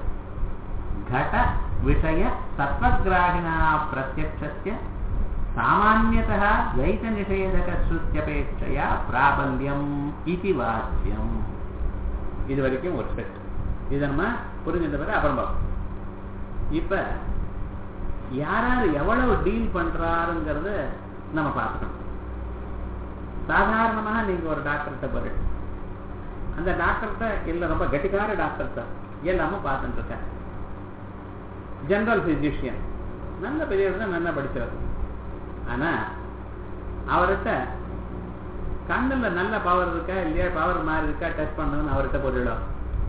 घटविषयसत्त्वग्राहिणः प्रत्यक्षस्य सामान्यतः द्वैतनिषेधकश्रुत्यपेक्षया प्राबल्यम् इति वाच्यम् இது வரைக்கும் ஒரு செட் இதை நம்ம புரிஞ்சிட்ட பிறகு அப்புறம் பார்ப்போம் இப்ப யாராரு எவ்வளவு டீல் பண்றாருங்கிறத நம்ம பார்த்துக்கணும் சாதாரணமாக நீங்க ஒரு டாக்டர்கிட்ட போற அந்த டாக்டர்கிட்ட இல்ல ரொம்ப கெட்டிக்கார டாக்டர்கிட்ட எல்லாமே பார்த்துட்டு இருக்க ஜெனரல் பிசிஷியன் நல்ல பெரியவர் தான் நல்லா படிச்சவர் ஆனா அவர்கிட்ட கண்ணுல நல்ல பவர் இருக்கா இல்லையா பவர் மாறி இருக்கா டெஸ்ட் பண்ணணும்னு அவர்கிட்ட போயிடும்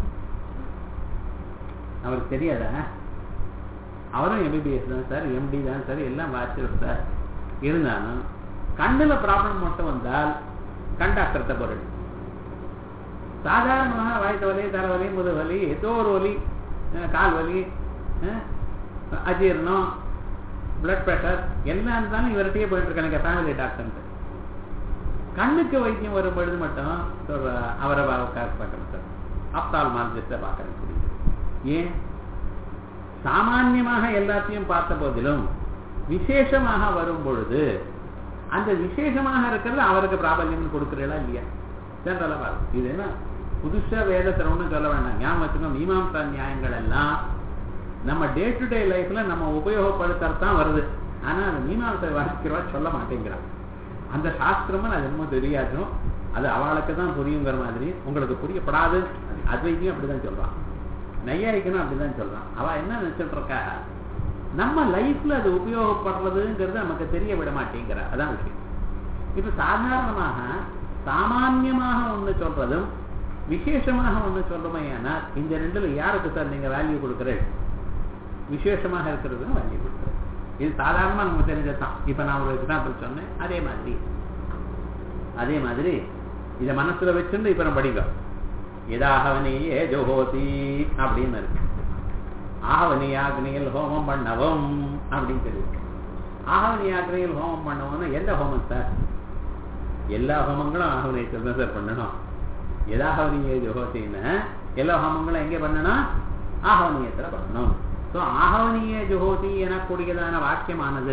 அவருக்கு தெரியாதா அவரும் எம்பிபிஎஸ் தான் சார் எம்டி தான் சார் எல்லாம் வாசிச்சிடும் சார் இருந்தாலும் கண்ணுல ப்ராப்ளம் மட்டும் வந்தால் கண்டாக்டர்கிட்ட போறது சாதாரணமாக வயிற்று வலி தலைவலி முதுவலி ஏதோ ஒரு வலி கால் வலி அஜீர்ணம் பிளட் ப்ரெஷர் எல்லாம் இருந்தாலும் இவர்கிட்டயே போயிட்டு இருக்காங்க எங்க ஃபேமிலி டாக்டர் கண்ணுக்கு வைத்தியம் வரும் பொழுது மட்டும் அவரை பார்க்கணும் சார் அப்தால்மாலஜிஸ்ட பார்க்கறேன் ஏன் சாமான்யமாக எல்லாத்தையும் பார்த்த போதிலும் விசேஷமாக வரும் பொழுது அந்த விசேஷமாக இருக்கிறது அவருக்கு பிராபல்யம் கொடுக்கிறீங்களா இல்லையா ஜெனரலா இது என்ன புதுசா வேதத்துல ஒன்றும் சொல்ல வேண்டாம் ஞாபகம் வச்சுக்கோ மீமாம்சா நியாயங்கள் எல்லாம் நம்ம டே டு டே லைஃப்ல நம்ம உபயோகப்படுத்துறதுதான் வருது ஆனா அந்த மீமாம்சை வாசிக்கிறவா சொல்ல மாட்டேங்கிறான் அந்த சாஸ்திரமும் அது என்னமோ தெரியாதும் அது அவளுக்கு தான் புரியுங்கிற மாதிரி உங்களுக்கு புரியப்படாது அத்வைத்தியம் அப்படிதான் சொல்றான் நையாயிக்கணும் அப்படிதான் சொல்றான் அவ என்ன நினைச்சிட்டு இருக்கா நம்ம லைஃப்ல அது உபயோகப்படுறதுங்கிறது நமக்கு தெரிய விட மாட்டேங்கிற அதான் விஷயம் இப்ப சாதாரணமாக சாமான்யமாக ஒண்ணு சொல்றதும் விசேஷமாக ஒண்ணு சொல்றோமே ஆனால் இந்த ரெண்டுல யாருக்கு சார் நீங்க வேல்யூ கொடுக்குறேன் விசேஷமாக இருக்கிறது வேல்யூ கொடுக்குறேன் இது சாதாரணமா நமக்கு தெரிஞ்சதுதான் இப்ப நான் ஒரு எக்ஸாம்பிள் சொன்னேன் அதே மாதிரி அதே மாதிரி இதை மனசுல வச்சுட்டு இப்ப நம்ம படிங்க இதாகவனியே ஜோஹோதி அப்படின்னு இருக்கு ஆகவனி ஆக்னியில் ஹோமம் பண்ணவும் அப்படின்னு சொல்லி ஆகவனி ஆக்னியில் ஹோமம் பண்ணவும்னா எந்த ஹோமம் சார் எல்லா ஹோமங்களும் ஆகவனியத்தில் தான் சார் பண்ணணும் எதாகவனியே ஜோஹோத்தின்னு எல்லா ஹோமங்களும் எங்கே பண்ணணும் ஆகவனியத்தில் பண்ணணும் ஸோ ஆகவனிய ஜோஹோதி எனக்கூடியதான வாக்கியமானது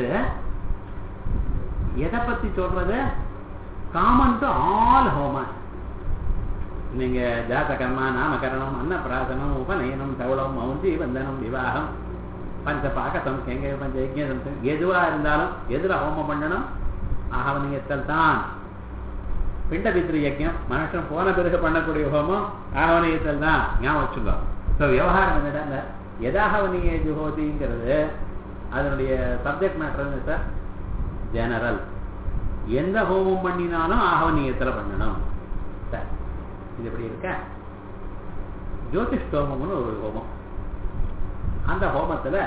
எதை பத்தி சொல்றது காமன் டு ஆல் ஹோமன் நீங்க ஜாத கர்மா நாமகரணம் அன்னப்பிராசனம் உபநயனம் தவளம் மௌஞ்சி வந்தனம் விவாகம் பஞ்ச பாகசம் கேங்க பஞ்ச யஜ்யம் எதுவா இருந்தாலும் எதுல ஹோமம் பண்ணணும் ஆகவனியத்தில் தான் பிண்ட பித்ரு யஜ்யம் மனுஷன் போன பிறகு பண்ணக்கூடிய ஹோமம் ஆகவனியத்தில் தான் ஞாபகம் வச்சுக்கோ ஸோ விவகாரம் என்னடா எதாகவனிய ஜுஹோதிங்கிறது அதனுடைய சப்ஜெக்ட் மேட்டர் சார் ஜெனரல் எந்த ஹோமம் பண்ணினாலும் ஆகவனியத்துல பண்ணணும் சரி இது எப்படி இருக்க ஜோதிஷ் ஹோமம்னு ஒரு ஹோமம் அந்த ஹோமத்துல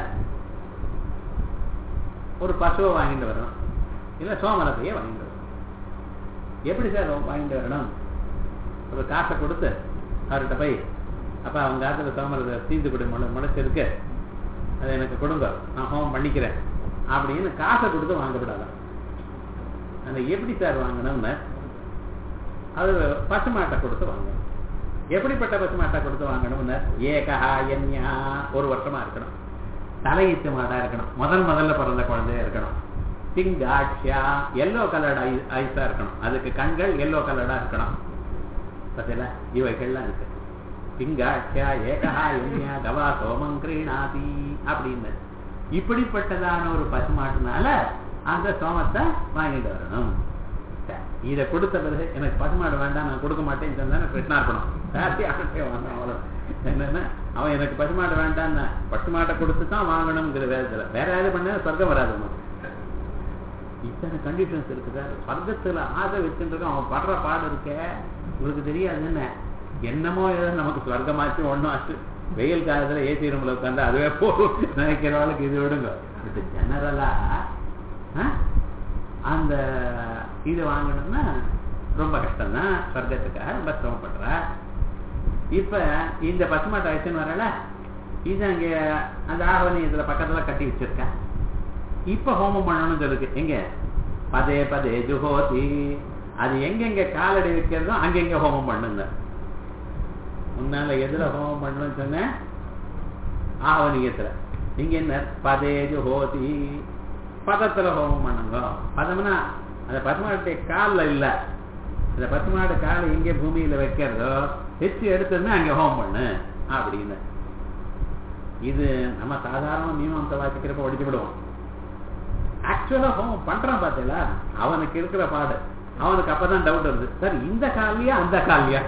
ஒரு பசுவை வாங்கிட்டு வரணும் இல்ல சோமரத்தையே வாங்கிட்டு வரணும் எப்படி சார் வாங்கிட்டு வரணும் ஒரு காசை கொடுத்து அவர்கிட்ட போய் அப்ப அவங்க காத்துல சோமரத்தை தீந்து கொடு முளை முளைச்சிருக்கு அதை எனக்கு கொடுங்க நான் ஹோமம் பண்ணிக்கிறேன் அப்படின்னு காசை கொடுத்து வாங்கப்படாதான் அந்த எப்படி சார் வாங்கணும்னு அது பசுமாட்டை கொடுத்து வாங்கணும் எப்படிப்பட்ட பசுமாட்டை கொடுத்து வாங்கணும்னு ஏகா என்யா ஒரு வருஷமா இருக்கணும் தலையீத்து மாடா இருக்கணும் முதல் முதல்ல பிறந்த குழந்தையா இருக்கணும் பிங்காட்சியா எல்லோ கலர்ட் ஐ ஐஸா இருக்கணும் அதுக்கு கண்கள் எல்லோ கலர்டா இருக்கணும் பார்த்தீங்களா இவைகள்லாம் இருக்கு பிங்காட்சியா ஏகா என்யா கவா சோமம் கிரீணாதி அப்படின்னு இப்படிப்பட்டதான ஒரு பசுமாட்டுனால அந்த சோமத்தை வாங்கிட்டு வரணும் இதை கொடுத்த பிறகு எனக்கு பசுமாடு வேண்டாம் நான் கொடுக்க மாட்டேன் சொன்னா கிருஷ்ணார்ப்பணம் சாத்தி ஆட்டே வாங்க அவ்வளோ என்னன்னா அவன் எனக்கு பசுமாடு வேண்டான்னா பசுமாட்டை கொடுத்து தான் வாங்கணுங்கிற வேதத்துல வேற யாரும் பண்ண சொர்க்கம் வராது நமக்கு இத்தனை கண்டிஷன்ஸ் இருக்குது சொர்க்கத்துல ஆசை வச்சுருக்கோம் அவன் படுற பாடு இருக்க உங்களுக்கு தெரியாது என்ன என்னமோ ஏதோ நமக்கு சொர்க்கமாச்சு ஒன்றும் ஆச்சு வெயில் காலத்துல ஏசி ரூம்ல உட்காந்து அதுவே போதும் நினைக்கிறவளுக்கு இது விடுங்க இது ஜெனரலா அந்த இது வாங்கணும்னா ரொம்ப கஷ்டம் தான் சொர்க்கத்துக்காக ரொம்ப சிரமப்படுற இப்ப இந்த பசுமாட்டை வச்சுன்னு வரல இது அங்க அந்த ஆவணி இதுல பக்கத்துல கட்டி வச்சிருக்கேன் இப்ப ஹோமம் பண்ணணும்னு இருக்கு எங்க பதே பதே ஜுஹோதி அது எங்கெங்க காலடி வைக்கிறதோ அங்கெங்க ஹோமம் பண்ணுங்க முன்னால எதுல ஹோமம் பண்ணணும்னு சொன்னேன் ஆவணியத்துல இங்க என்ன பதே ஜுஹோதி பதத்துல ஹோமம் பண்ணுங்க பதம்னா அந்த பசுமாட்டுடைய காலில் இல்ல அந்த பசுமாடு காலை எங்கே பூமியில வைக்கிறதோ வச்சு எடுத்ததுமே அங்க ஹோமம் பண்ணு அப்படின்னு இது நம்ம சாதாரண மீமாம்ச வாசிக்கிறப்ப ஒடிச்சு விடுவோம் ஆக்சுவலா ஹோமம் பண்றான் பார்த்தீங்களா அவனுக்கு இருக்கிற பாடு அவனுக்கு அப்பதான் டவுட் வருது சார் இந்த காலியா அந்த காலியா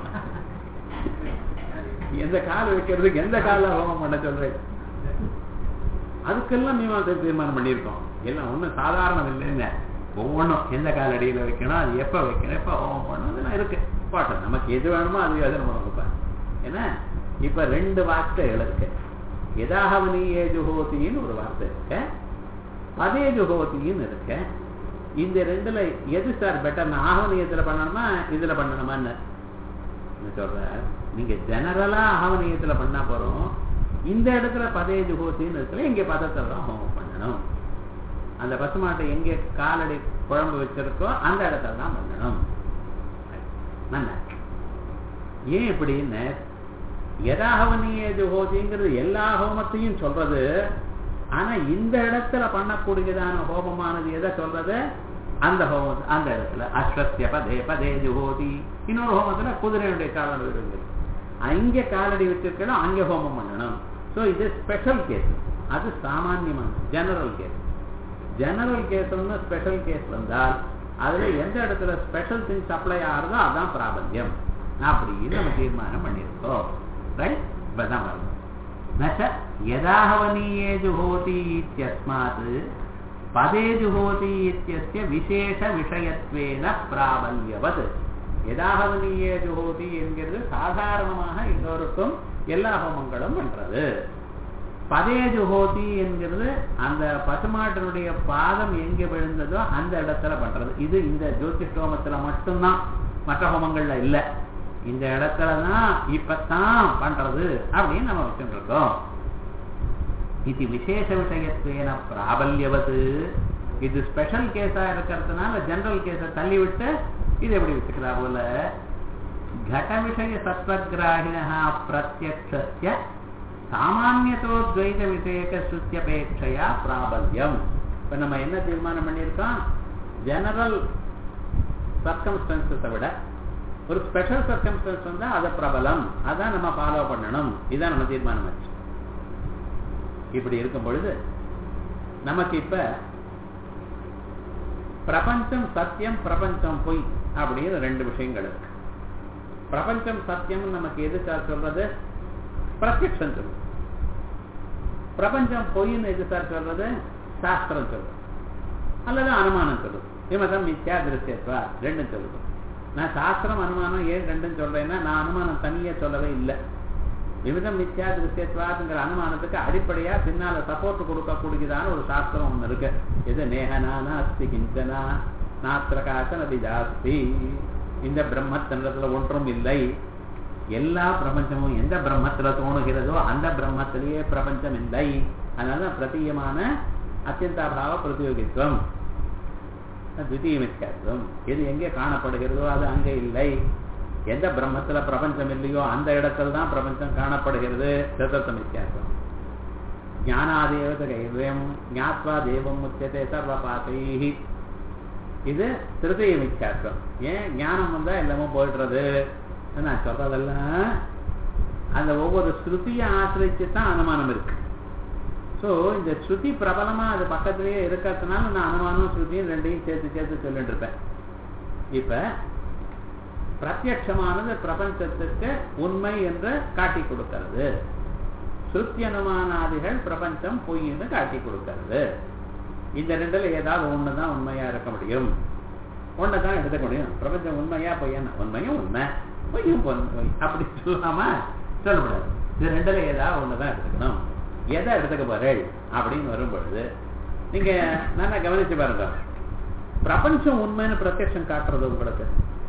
எந்த கால் வைக்கிறதுக்கு எந்த காலில் ஹோமம் பண்ண சொல்றேன் அதுக்கெல்லாம் மீமாசை தீர்மானம் பண்ணியிருக்கோம் எல்லாம் ஒன்றும் சாதாரணம் இல்லைங்க ஒவ்வொன்றும் எந்த காலடியில் வைக்கணும் அது எப்போ வைக்கணும் எப்போ ஹோமம் பண்ணணும் அதெல்லாம் இருக்கு பாட்டம் நமக்கு எது வேணுமோ அது எது நம்ம கொடுப்பேன் ஏன்னா இப்போ ரெண்டு வார்த்தைகள் இருக்கு எதாகவனியே ஜுகோத்தின்னு ஒரு வார்த்தை இருக்கு அதே ஜுகோத்தின்னு இருக்கு இந்த ரெண்டுல எது சார் பெட்டர் நான் ஆகவனியத்தில் பண்ணணுமா இதுல பண்ணணுமான்னு சொல்ற நீங்க ஜெனரலா ஆகவனியத்தில் பண்ணா போறோம் இந்த இடத்துல பதே ஜுகோத்தின்னு இருக்குல்ல இங்க பதத்தை தான் ஹோமம் பண்ணணும் அந்த பசுமாட்டை எங்கே காலடி குழம்பு வச்சிருக்கோ அந்த இடத்துல தான் பண்ணணும் நல்லா ஏன் இப்படின்னு எதாகவனிய ஜுகோதிங்கிறது எல்லா ஹோமத்தையும் சொல்றது ஆனா இந்த இடத்துல பண்ணக்கூடியதான ஹோமமானது எதை சொல்றது அந்த ஹோமம் அந்த இடத்துல அஸ்வத்திய பதே பதே ஜுகோதி இன்னொரு ஹோமத்துல குதிரையுடைய காலடி இருக்கு அங்க காலடி வச்சிருக்கணும் அங்க ஹோமம் பண்ணணும் ஸோ இது ஸ்பெஷல் கேஸ் அது சாமான்யமான ஜெனரல் கேஸ் ஜெனரல் கேஸ் ஒன்று ஸ்பெஷல் கேஸ் வந்தால் அதுல எந்த இடத்துல ஸ்பெஷல் திங்ஸ் அப்ளை ஆகுதோ அதான் பிராபல்யம் அப்படின்னு நம்ம தீர்மானம் பண்ணியிருக்கோம் ரைட் இப்பதான் வரும் நச்ச யதாகவனீயே ஜுஹோதி இத்தியஸ்மாத் பதே ஜுஹோதி இத்தியஸ்ய விசேஷ விஷயத்வேன பிராபல்யவத் எதாகவனீயே ஜுஹோதி என்கிறது சாதாரணமாக எல்லோருக்கும் எல்லா ஹோமங்களும் பண்றது பதே ஜுஹோதி என்கிறது அந்த பசுமாட்டினுடைய பாதம் எங்க விழுந்ததோ அந்த இடத்துல பண்றது இது இந்த ஜோதிஷ் ஹோமத்துல மட்டும்தான் மற்ற ஹோமங்கள்ல இல்ல இந்த இடத்துல தான் இப்பத்தான் பண்றது அப்படின்னு நம்ம வச்சுட்டு இருக்கோம் இது விசேஷ விஷயத்துவேன பிராபல்யவது இது ஸ்பெஷல் கேஸா இருக்கிறதுனால ஜெனரல் கேஸை தள்ளி விட்டு இது எப்படி வச்சுக்கிறா போல கட விஷய சத்வகிராகினா பிரத்யக்ஷஸ்ய சாமானியத்தோத்வைத விஷயக்க சுத்தியபேட்சையா பிராபல்யம் இப்ப நம்ம என்ன தீர்மானம் பண்ணியிருக்கோம் ஜெனரல் சர்க்கம்ஸ்டன்சஸை விட ஒரு ஸ்பெஷல் சர்க்கம்ஸ்டன்ஸ் வந்தா அதை பிரபலம் அதான் நம்ம ஃபாலோ பண்ணணும் இதான் நம்ம தீர்மானம் ஆச்சு இப்படி இருக்கும் பொழுது நமக்கு இப்ப பிரபஞ்சம் சத்தியம் பிரபஞ்சம் பொய் அப்படின்னு ரெண்டு விஷயங்கள் இருக்கு பிரபஞ்சம் சத்தியம் நமக்கு எது சார் சொல்றது பிரத்யக்ஷம் சொல்லுது பிரபஞ்சம் பொய்ன்னு எது சார் சொல்றது சாஸ்திரம் சொல்லுது அல்லது அனுமானம் சொல்லுது விமதம் மித்யா திருஷ்யத்வா ரெண்டும் சொல்லுது நான் சாஸ்திரம் அனுமானம் ஏன் ரெண்டும் சொல்றேன்னா நான் அனுமானம் தனியா சொல்லவே இல்லை விவிதம் மித்யா திருஷ்யத்வாதுங்கிற அனுமானத்துக்கு அடிப்படையா பின்னால சப்போர்ட் கொடுக்கக்கூடியதான ஒரு சாஸ்திரம் ஒண்ணு இருக்கு இது நேகனா நாஸ்தி கிஞ்சனா நாத்திரகாசன ஜாஸ்தி இந்த பிரம்மத்தினத்துல ஒன்றும் இல்லை எல்லா பிரபஞ்சமும் எந்த பிரம்மத்துல தோணுகிறதோ அந்த பிரம்மத்திலேயே பிரபஞ்சம் இல்லை அதனால பிரதீயமான அத்தியந்தாபாவ பிரதியோகித்துவம் தித்தீயமித்யாத்துவம் எது எங்கே காணப்படுகிறதோ அது அங்கே இல்லை எந்த பிரம்மத்துல பிரபஞ்சம் இல்லையோ அந்த இடத்துல தான் பிரபஞ்சம் காணப்படுகிறது சதத்த மித்யாத்துவம் ஞானாதேவத கைவம் ஞாத்வா தேவம் முத்தியத்தை சர்வ பாப்பைஹி இது திருதய மித்யாத்துவம் ஏன் ஞானம் வந்தா எல்லாமே போயிடுறது நான் சொல்றதெல்லாம் அந்த ஒவ்வொரு ஸ்ருதியை ஆசிரிச்சு தான் அனுமானம் இருக்கு ஸோ இந்த ஸ்ருதி பிரபலமா அது பக்கத்திலேயே இருக்கிறதுனால நான் அனுமானம் ஸ்ருதியும் ரெண்டையும் சேர்த்து சேர்த்து சொல்லிட்டு இருப்பேன் இப்ப பிரத்யட்சமானது பிரபஞ்சத்துக்கு உண்மை என்று காட்டி கொடுக்கிறது ஸ்ருத்தி அனுமானாதிகள் பிரபஞ்சம் பொய்ன்னு காட்டி கொடுக்கிறது இந்த ரெண்டுல ஏதாவது ஒண்ணுதான் உண்மையா இருக்க முடியும் ஒண்ணுதான் எடுத்துக்க முடியும் பிரபஞ்சம் உண்மையா பொய்யா உண்மையும் உண்மை பொய்யும் பொய் அப்படி சொல்லாம சொல்லக்கூடாது இது ரெண்டுல ஏதாவது ஒண்ணுதான் எடுத்துக்கணும் எதை எடுத்துக்க போறேள் அப்படின்னு வரும் பொழுது நீங்க நல்லா கவனிச்சு பாருங்க பிரபஞ்சம் உண்மைன்னு பிரத்யட்சம் காட்டுறது உங்களுக்கு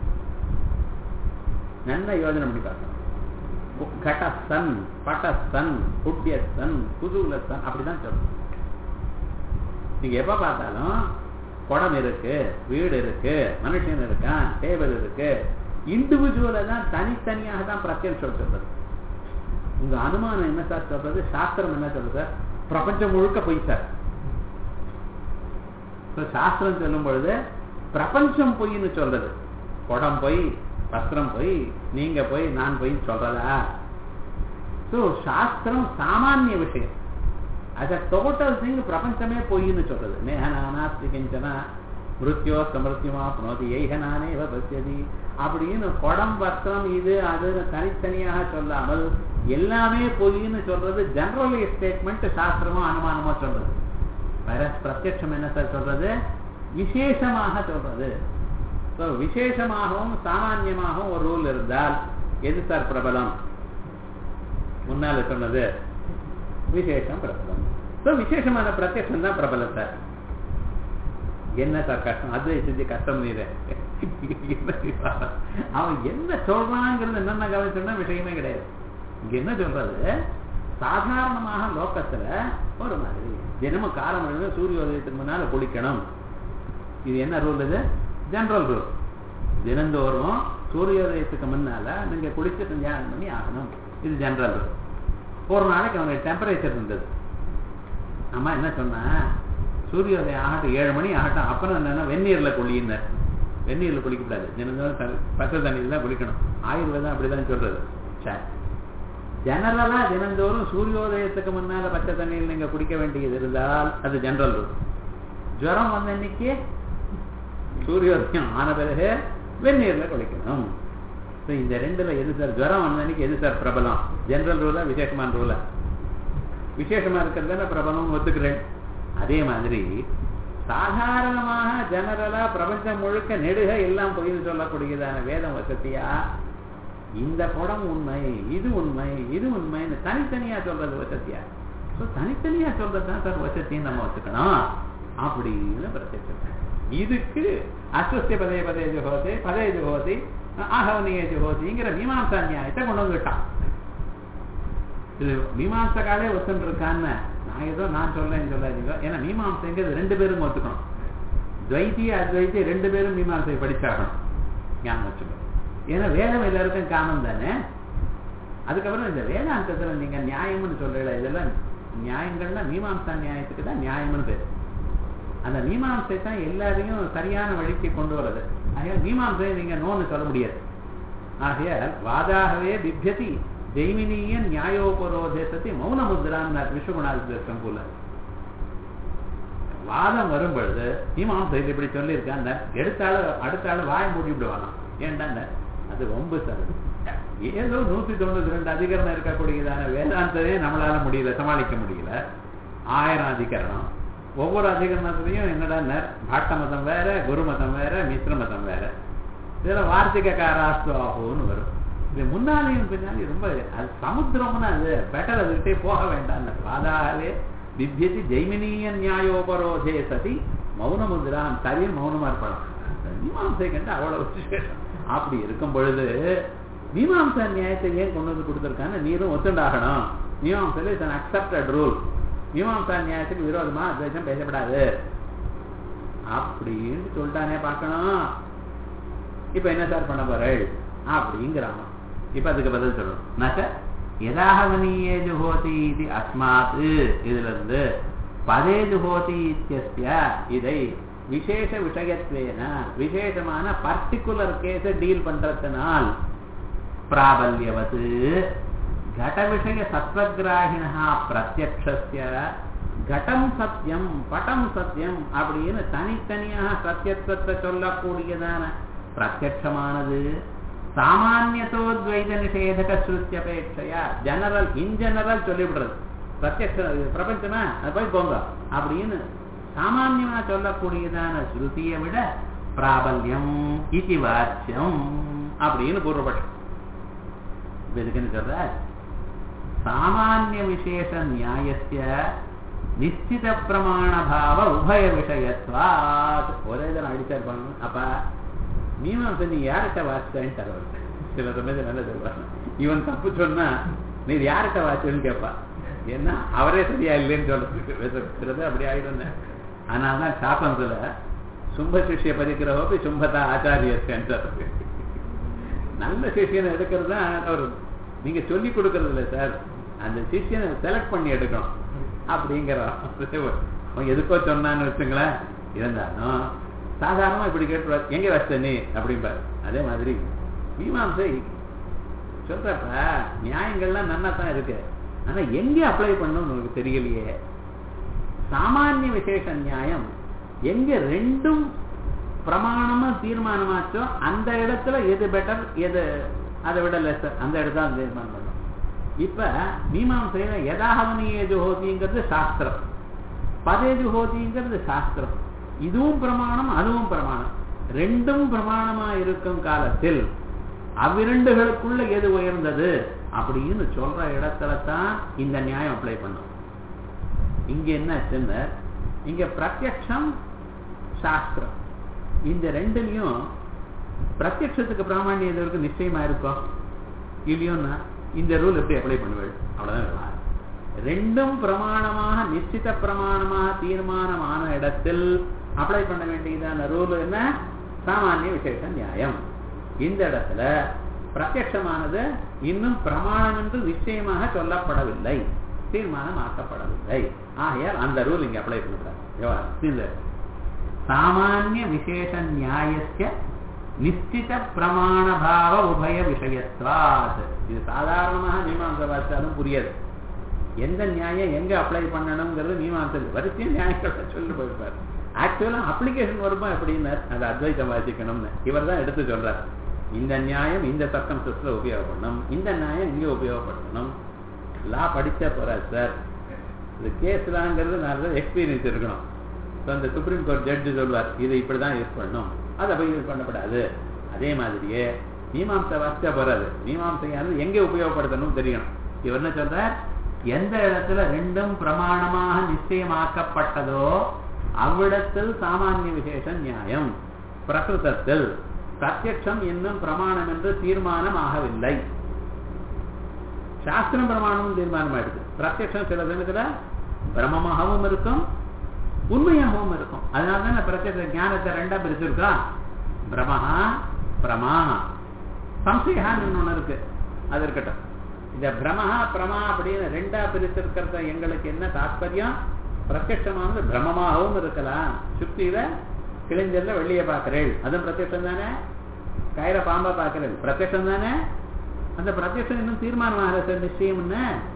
நல்ல யோஜனை பண்ணி பார்க்கணும் கடசன் பட்டசன் குட்டியசன் குதூலசன் அப்படிதான் சொல்லணும் நீங்க எப்ப பார்த்தாலும் குடம் இருக்கு வீடு இருக்கு மனுஷன் இருக்கான் டேபிள் இருக்கு இண்டிவிஜுவலை தான் தனித்தனியாக தான் பிரத்யட்சம் சொல்றது உங்க அனுமானம் என்ன சார் சொல்றது சாஸ்திரம் என்ன சொல்றது சார் பிரபஞ்சம் முழுக்க பொய் சார் சாஸ்திரம் சொல்லும் பொழுது பிரபஞ்சம் பொய்ன்னு சொல்றது குடம் பொய் வஸ்திரம் போய் நீங்க போய் நான் போய் சொல்றதா ஸோ சாஸ்திரம் சாமானிய விஷயம் அஸ் அ டோட்டல் திங் பிரபஞ்சமே பொய்ன்னு சொல்றது நேகனானாஸ்தி கிஞ்சனா மிருத்யோ சமிருத்தியமா புனோதி ஏகனானே பசியதி அப்படின்னு குடம் வஸ்திரம் இது அது தனித்தனியாக சொல்லாமல் எல்லாமே பொய்ன்னு சொல்றது ஜெனரல் ஸ்டேட்மெண்ட் சாஸ்திரமோ அனுமானமோ சொல்றது வேற பிரத்யட்சம் என்ன சார் சொல்றது விசேஷமாக சொல்றது ஸோ விசேஷமாகவும் சாமான்யமாகவும் ஒரு ரூல் இருந்தால் எது சார் பிரபலம் முன்னால சொன்னது விசேஷம் பிரபலம் ஸோ விசேஷமான பிரத்யட்சம் தான் பிரபலம் சார் என்ன சார் கஷ்டம் அது செஞ்சு கஷ்டம் நீரு அவன் என்ன சொல்றாங்கிறது என்னென்ன கவனிச்சோம்னா விஷயமே கிடையாது இங்க என்ன சொல்றது சாதாரணமாக லோக்கத்துல ஒரு மாதிரி தினமும் காலம் சூரிய உதயத்துக்கு முன்னால குளிக்கணும் இது என்ன ரூல் இது ஜெனரல் ரூல் தினந்தோறும் சூரியோதயத்துக்கு முன்னால நீங்க குளிச்சு தியானம் பண்ணி ஆகணும் இது ஜெனரல் ரூல் ஒரு நாளைக்கு அவனுக்கு டெம்பரேச்சர் இருந்தது அம்மா என்ன சொன்ன சூரியோதயம் ஆகட்டும் ஏழு மணி ஆகட்டும் அப்புறம் என்னன்னா வெந்நீர்ல குளியினர் வெந்நீர்ல குளிக்கக்கூடாது தினந்தோறும் பச்சை தண்ணியில் தான் குளிக்கணும் ஆயுர்வேதம் அப்படிதான் சொல்றது சரி ஜெனரலா தினந்தோறும் சூரியோதயத்துக்கு முன்னால பச்சை தண்ணியில் நீங்க குடிக்க வேண்டியது இருந்தால் அது ஜெனரல் ரூல் ஜுரம் வந்த அன்னைக்கு சூரியோதயம் ஆன பிறகு வெந்நீர்ல குளிக்கணும் இந்த ரெண்டுல எது சார் ஜுரம் வந்த அன்னைக்கு எது சார் பிரபலம் ஜெனரல் ரூலா விசேஷமான ரூலா விசேஷமா இருக்கிறதுல பிரபலம் ஒத்துக்கிறேன் அதே மாதிரி சாதாரணமாக ஜெனரலா பிரபஞ்சம் முழுக்க நெடுக எல்லாம் பொய்னு சொல்லக்கூடியதான வேதம் வசதியா இந்த படம் உண்மை இது உண்மை இது உண்மைன்னு தனித்தனியா சொல்றது வசதியா ஸோ தனித்தனியா சொல்றது தான் சார் வசத்தின்னு நம்ம வச்சுக்கணும் அப்படின்னு பிரத்யட்சம் இதுக்கு அஸ்வஸ்திய பதே பதே ஜுகோதி பதே ஜுகோதி ஆகவனிய ஜுகோதிங்கிற மீமாம்சா நியாயத்தை கொண்டு வந்துட்டான் இது மீமாம்சக்காலே ஒத்துன்னு இருக்கான்னு நான் ஏதோ நான் சொல்றேன்னு சொல்லாதீங்க ஏன்னா மீமாம்சைங்கிறது ரெண்டு பேரும் ஒத்துக்கணும் துவைத்தி அத்வைத்தி ரெண்டு பேரும் மீமாம்சை படிச்சாகணும் ஞாபகம் வச்சுக்கணும் ஏன்னா வேதம் எல்லாருக்கும் காமம் தானே அதுக்கப்புறம் இந்த வேதாந்தத்துல நீங்க நியாயம்னு சொல்றீங்களா இதெல்லாம் நியாயங்கள்னா மீமாம்சா நியாயத்துக்கு தான் நியாயம்னு பேர் அந்த மீமாம்சை தான் எல்லாரையும் சரியான வழிக்கு கொண்டு வருது ஆகையால் மீமாம்சையை நீங்க நோன்னு சொல்ல முடியாது ஆகையால் வாதாகவே பிப்யதி ஜெய்மினியன் நியாயோபரோதேசத்தை மௌன முத்ரான்னார் விஸ்வகுணாதிதர்ஷம் போல வாதம் வரும் பொழுது மீமாம்சை இப்படி சொல்லியிருக்கான் எடுத்தால அடுத்த ஆள் வாய மூடி விடுவானா ஏன்டா அது ரொம்ப சார் ஏதோ நூத்தி தொண்ணூத்தி ரெண்டு அதிகரணம் இருக்கக்கூடியதான வேதாந்தமே நம்மளால முடியல சமாளிக்க முடியல ஆயிரம் அதிகரணம் ஒவ்வொரு அதிகரணத்திலையும் என்னடா பாட்ட மதம் வேற குரு மதம் வேற மித்ர மதம் வேற இதுல வார்த்திக காராஸ்து ஆகும்னு வரும் இது முன்னாலேயும் பின்னாலே ரொம்ப அது சமுத்திரம்னு அது பெட்டர் அதுகிட்டே போக வேண்டாம் பாதாலே வித்தியதி ஜெய்மினிய நியாயோபரோதே சதி மௌனமுதிரான் சரியும் மௌனமா இருப்பலாம் மீமாம்சை கண்டு அவ்வளவு விசேஷம் அப்படி இருக்கும் பொழுது மீமாம்சா நியாயத்தை ஏன் கொண்டு வந்து கொடுத்துருக்கான்னு நீரும் ஒத்துண்டாகணும் மீமாம்சையில் இட்ஸ் அக்செப்டட் ரூல் மீமாம்சா நியாயத்துக்கு விரோதமா அத்வைதம் பேசப்படாது அப்படின்னு சொல்லிட்டானே பார்க்கணும் இப்ப என்ன சார் பண்ண போறேள் அப்படிங்கிறான் இப்ப அதுக்கு பதில் சொல்லணும் நச்ச எதாகவனியே ஜுஹோதி இது அஸ்மாத் இதுல இருந்து பதே ஜுஹோதி இத்தியஸ்ய இதை விசேஷ விஷயத்வேன விசேஷமான பர்டிகுலர் கேஸ டீல் பண்றதுனால் பிராபல்யவது கட விஷய சத்வகிராகினா பிரத்யக்ஷஸ்ய கடம் சத்தியம் படம் சத்தியம் அப்படின்னு தனித்தனியாக சத்தியத்துவத்தை சொல்லக்கூடியதான பிரத்யமானது சாமானியத்தோத்வைத நிஷேதக ஸ்ருத்தியபேட்சையா ஜெனரல் இன் ஜெனரல் சொல்லிவிடுறது பிரத்யக்ஷ பிரபஞ்சமா அது போய் போங்க அப்படின்னு சாமான்யமா சொல்லக்கூடியதான ஸ்ருதியை விட பிராபல்யம் இது வாச்சியம் அப்படின்னு பூர்வபட்சம் இதுக்குன்னு சொல்ற சாமானிய விசேஷ நியாயத்திய நிச்சித பிரமாண பாவ உபய விஷயத்வாத் ஒரே தரம் அடிச்சிருப்பாங்க அப்ப மீமாம்சை நீ யார்கிட்ட வாசிட்டேன்னு தரவர் சில சமயத்தில் நல்ல சொல்றாங்க இவன் தப்பு சொன்னா நீ யார்கிட்ட வாசிச்சேன்னு கேட்பா ஏன்னா அவரே சரியா இல்லைன்னு சொல்றது அப்படி ஆயிடும் அதனால தான் சாப்பந்தத்துல சும்ப சிஷிய பதிக்கிறவப்ப சும்பதா ஆச்சாரியர் நல்ல சிஷியனை எடுக்கிறது தான் அவர் நீங்க சொல்லி கொடுக்கறது இல்லை சார் அந்த சிஷியனை செலக்ட் பண்ணி எடுக்கணும் அப்படிங்கிறோம் அவன் எதுக்கோ சொன்னான்னு வச்சுங்களேன் இருந்தாலும் சாதாரணமா இப்படி கேட்டுருவார் எங்க வச்ச நீ அப்படிம்பார் அதே மாதிரி மீமாம்சை சொல்றப்ப நியாயங்கள்லாம் நன்னா தான் இருக்கு ஆனா எங்க அப்ளை பண்ணணும்னு உங்களுக்கு தெரியலையே சாமானிய விசேஷ நியாயம் எங்க ரெண்டும் பிரமாணமா தீர்மானமாச்சோ அந்த இடத்துல எது பெட்டர் எது அதை விட லெஸ் அந்த இடத்துல தீர்மானம் பண்ணும் இப்ப மீமாசையில எதாகவனிய ஜுஹோதிங்கிறது சாஸ்திரம் பதே ஜுஹோதிங்கிறது சாஸ்திரம் இதுவும் பிரமாணம் அதுவும் பிரமாணம் ரெண்டும் பிரமாணமா இருக்கும் காலத்தில் அவ்விரண்டுகளுக்குள்ள எது உயர்ந்தது அப்படின்னு சொல்ற இடத்துல தான் இந்த நியாயம் அப்ளை பண்ணும் இங்க என்ன சின்ன இங்க பிரத்யக்ஷம் சாஸ்திரம் இந்த ரெண்டுலயும் பிரத்யக்ஷத்துக்கு பிராமணியம் எதற்கு நிச்சயமா இருக்கும் இல்லையோன்னா இந்த ரூல் எப்படி அப்ளை பண்ணுவேன் அவ்வளவுதான் ரெண்டும் பிரமாணமாக நிச்சித பிரமாணமாக தீர்மானமான இடத்தில் அப்ளை பண்ண வேண்டியதான ரூல் என்ன சாமானிய விசேஷ நியாயம் இந்த இடத்துல பிரத்யமானது இன்னும் பிரமாணம் என்று நிச்சயமாக சொல்லப்படவில்லை தீர்மானமாக்கப்படவில்லை ஆகையால் அந்த ரூல் இங்க அப்ளை பண்ணக்கூடாது சாமானிய விசேஷ நியாயஸ்ய நிச்சித பிரமாணபாவ உபய விஷயத்வாத் இது சாதாரணமாக மீமாசை வாசித்தாலும் புரியாது எந்த நியாயம் எங்க அப்ளை பண்ணணுங்கிறது மீமாசை வரிசையும் நியாயங்களை சொல்லி போயிருப்பார் ஆக்சுவலா அப்ளிகேஷன் வருமா எப்படின்னு அது அத்வைத்தம் வாசிக்கணும்னு இவர் தான் எடுத்து சொல்றார் இந்த நியாயம் இந்த சர்க்கம் சிஸ்ல உபயோகப்படணும் இந்த நியாயம் இங்கே உபயோகப்படுத்தணும் லா படிச்சா போறாது சார் இது கேஸ் லாங்கிறது நல்ல எக்ஸ்பீரியன்ஸ் இருக்கணும் ஸோ அந்த சுப்ரீம் கோர்ட் ஜட்ஜு சொல்வார் இதை இப்படிதான் யூஸ் பண்ணணும் அதை போய் யூஸ் பண்ணப்படாது அதே மாதிரியே மீமாம்சை வாசிச்சா போறாது மீமாம்சையானது எங்கே உபயோகப்படுத்தணும் தெரியணும் இவர் என்ன சொல்றார் எந்த இடத்துல ரெண்டும் பிரமாணமாக நிச்சயமாக்கப்பட்டதோ அவ்விடத்தில் சாமானிய விசேஷ நியாயம் பிரகிருதத்தில் பிரத்யக்ஷம் இன்னும் பிரமாணம் என்று தீர்மானம் ஆகவில்லை சாஸ்திரம் பிரமாணமும் தீர்மானம் ஆயிடுது பிரத்யக்ஷம் சில சமயத்துல பிரமமாகவும் இருக்கும் உண்மையாகவும் இருக்கும் அதனால தான் பிரத்யக்ஷ ஞானத்தை ரெண்டா பிரிச்சிருக்கா பிரமஹா பிரமா சம்சயான்னு ஒண்ணு இருக்கு அது இருக்கட்டும் இந்த பிரமஹா பிரமா அப்படின்னு ரெண்டா பிரிச்சிருக்கிறத எங்களுக்கு என்ன தாற்பயம் பிரத்யமானது பிரமமாகவும் இருக்கலாம் சுத்தியில கிழிஞ்சல்ல வெள்ளிய பாக்குறேள் அதுவும் பிரத்யட்சம் தானே கயிற பாம்பா பாக்குறேள் பிரத்யட்சம் தானே அந்த பிரத்யட்சம் இன்னும் தீர்மானம் ஆகிற நிச்சயம் என்ன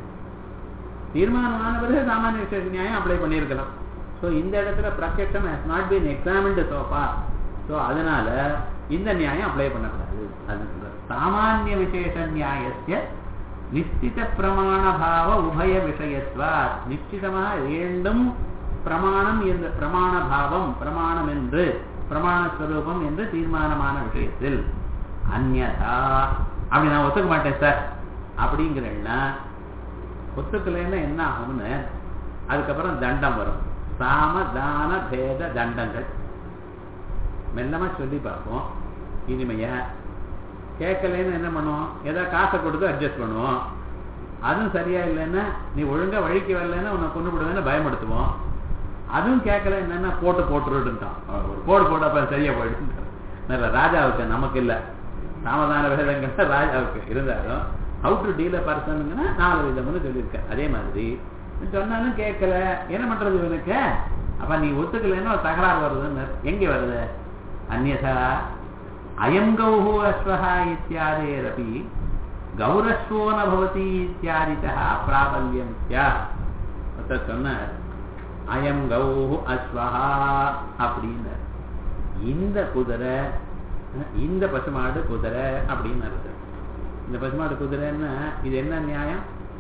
தீர்மானமான பிறகு சாமானிய விசேஷ நியாயம் அப்ளை பண்ணியிருக்கலாம் ஸோ இந்த இடத்துல பிரத்யட்சம் has not been examined so far so அதனால இந்த நியாயம் அப்ளை பண்ணக்கூடாது அது சாமானிய விசேஷ நியாயத்திய நிச்சித பிரமாண பாவ உபய விஷயத்வா நிச்சிதமாக இரண்டும் பிரமாணம் என்று பிரமாண பாவம் பிரமாணம் என்று பிரமாண ஸ்வரூபம் என்று தீர்மானமான விஷயத்தில் அந்நதா அப்படி நான் ஒத்துக்க மாட்டேன் சார் அப்படிங்கிறேன்னா ஒத்துக்கலைன்னா என்ன ஆகும்னு அதுக்கப்புறம் தண்டம் வரும் சாம தான பேத தண்டங்கள் மெல்லமா சொல்லி பார்ப்போம் இனிமையா கேட்கலன்னு என்ன பண்ணுவோம் ஏதாவது காசை கொடுத்து அட்ஜஸ்ட் பண்ணுவோம் அதுவும் சரியா இல்லைன்னா நீ ஒழுங்கா வழிக்கு வரலன்னா உன்னை கொண்டு விடுவேன்னு பயமுடுத்துவோம் அதுவும் கேட்கல என்னன்னா போட்டு போட்டுருட்டான் ஒரு போடு போட்டப்ப சரியா போயிட்டு நல்ல ராஜாவுக்கு நமக்கு இல்ல சாமதான வேதங்கள் ராஜாவுக்கு இருந்தாலும் ஹவு டு டீல் பர்சனுங்கன்னா நாலு விதம்னு சொல்லியிருக்கேன் அதே மாதிரி சொன்னாலும் கேட்கல என்ன பண்றது இவனுக்கு அப்ப நீ ஒத்துக்கலைன்னா ஒரு தகராறு வருதுன்னு எங்க வருது அந்நதா அயம் கௌஹு அஸ்வஹா இத்தியாதேரபி கௌரஸ்வோ நபவதி இத்தியாதிதா பிராபல்யம் ஒருத்தர் சொன்னார் அயம் கௌஹு அஸ்வஹா அப்படின்னு இந்த குதிரை இந்த பசுமாடு குதிரை அப்படின்னு அர்த்தம் இந்த பசுமாடு குதிரைன்னா இது என்ன நியாயம்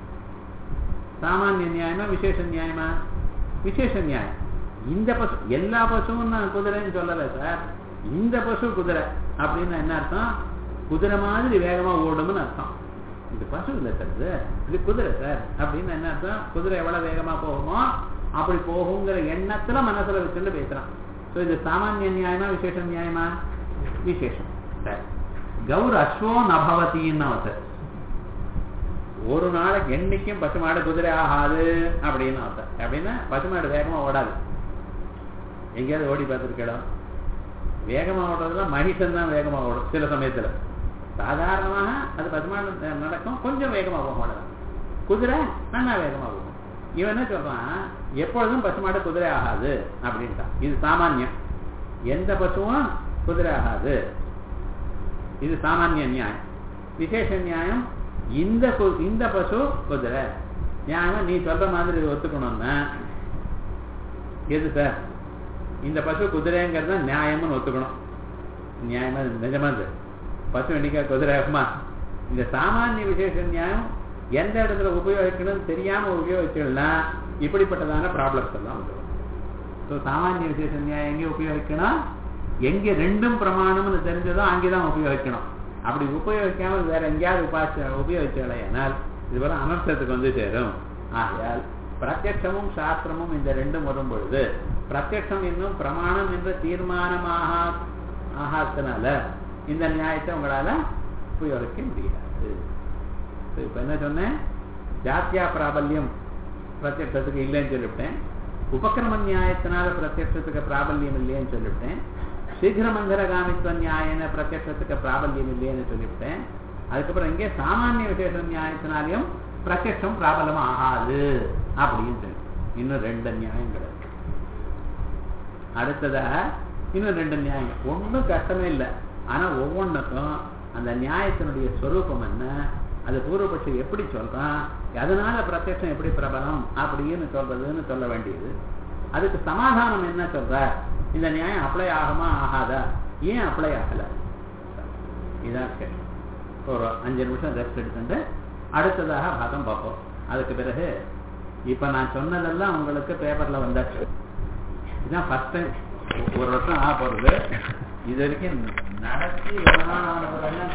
சாமானிய நியாயமா விசேஷ நியாயமா விசேஷ நியாயம் இந்த பசு எல்லா பசுவும் நான் குதிரைன்னு சொல்லலை சார் இந்த பசு குதிரை அப்படின்னு என்ன அர்த்தம் குதிரை மாதிரி வேகமா ஓடும்னு அர்த்தம் இது பசு இல்லை சார் இது இது குதிரை சார் அப்படின்னு என்ன அர்த்தம் குதிரை எவ்வளவு வேகமா போகுமோ அப்படி போகுங்கிற எண்ணத்துல மனசுல வச்சுட்டு பேசுறான் ஸோ இது சாமானிய நியாயமா விசேஷ நியாயமா விசேஷம் சரி கௌர் அஸ்வோ நபவத்தின்னு சார் ஒரு நாளைக்கு என்னைக்கும் பசுமாடு குதிரை ஆகாது அப்படின்னு அர்த்தம் அப்படின்னா பசுமாடு வேகமா ஓடாது எங்கேயாவது ஓடி பார்த்துருக்கோம் வேகமா ஓடுறதுல மகிஷன் தான் வேகமா ஓடும் சில சமயத்துல சாதாரணமாக அது பசுமாடு நடக்கும் கொஞ்சம் வேகமா போக மாட்டேன் குதிரை நல்லா வேகமா போகும் இவன் என்ன சொல்றான் எப்பொழுதும் பசுமாடு குதிரை ஆகாது அப்படின்ட்டான் இது சாமானியம் எந்த பசுவும் குதிரை ஆகாது இது சாமானிய நியாயம் விசேஷ நியாயம் இந்த இந்த பசு குதிரை நியாயம் நீ சொல்ற மாதிரி ஒத்துக்கணும்னா எது சார் இந்த பசு குதிரைங்கிறத நியாயம்னு ஒத்துக்கணும் நியாயமா நிஜமா இது பசு எண்ணிக்கை குதிரை ஆகுமா இந்த சாமானிய விசேஷ நியாயம் எந்த இடத்துல உபயோகிக்கணும்னு தெரியாம உபயோகிச்சோம்னா இப்படிப்பட்டதான ப்ராப்ளம்ஸ் எல்லாம் வந்துடும் ஸோ சாமானிய விசேஷ நியாயம் எங்கே உபயோகிக்கணும் எங்க ரெண்டும் பிரமாணம்னு தெரிஞ்சதோ அங்கேதான் உபயோகிக்கணும் அப்படி உபயோகிக்காமல் வேற எங்கேயாவது உபாச உபயோகிச்சாலேனால் இதுவரை அனர்த்தத்துக்கு வந்து சேரும் ஆகையால் பிரத்யட்சமும் சாஸ்திரமும் இந்த ரெண்டும் வரும் பொழுது பிரத்யட்சம் இன்னும் பிரமாணம் என்ற தீர்மானமாக ஆகாதனால இந்த நியாயத்தை உங்களால உபயோகிக்க முடியாது இப்ப என்ன சொன்னேன் ஜாத்தியா பிராபல்யம் பிரத்யட்சத்துக்கு இல்லைன்னு சொல்லிவிட்டேன் உபக்கிரம நியாயத்தினால பிரத்யட்சத்துக்கு பிராபல்யம் இல்லைன்னு சொல்லிவிட்டேன் சீக்கிரமங்கர காமித்துவ நியாயன பிரத்யட்சத்துக்கு பிராபல்யம் இல்லைன்னு சொல்லிவிட்டேன் அதுக்கப்புறம் இங்கே சாமானிய விசேஷ நியாயத்தினாலையும் பிரத்யட்சம் பிராபலம் ஆகாது அப்படின்னு சொல்லி இன்னும் ரெண்டு நியாயங்கள் அடுத்ததாக இன்னும் ரெண்டு நியாயம் ஒன்றும் கஷ்டமே இல்லை ஆனா ஒவ்வொன்றுக்கும் அந்த நியாயத்தினுடைய ஸ்வரூபம் என்ன அது பூர்வபட்சி எப்படி சொல்றான் அதனால பிரத்யட்சம் எப்படி பிரபலம் அப்படின்னு சொல்றதுன்னு சொல்ல வேண்டியது அதுக்கு சமாதானம் என்ன சொல்ற இந்த நியாயம் அப்ளை ஆகுமா ஆகாதா ஏன் அப்ளை ஆகல இதான் கேள்வி ஒரு அஞ்சு நிமிஷம் ரெஸ்ட் எடுத்துட்டு அடுத்ததாக பாகம் பார்ப்போம் அதுக்கு பிறகு இப்ப நான் சொன்னதெல்லாம் உங்களுக்கு பேப்பர்ல வந்தாச்சு இதுதான் ஃபர்ஸ்ட் டைம் ஒரு வருஷம் ஆக போறது இது வரைக்கும் நடத்தி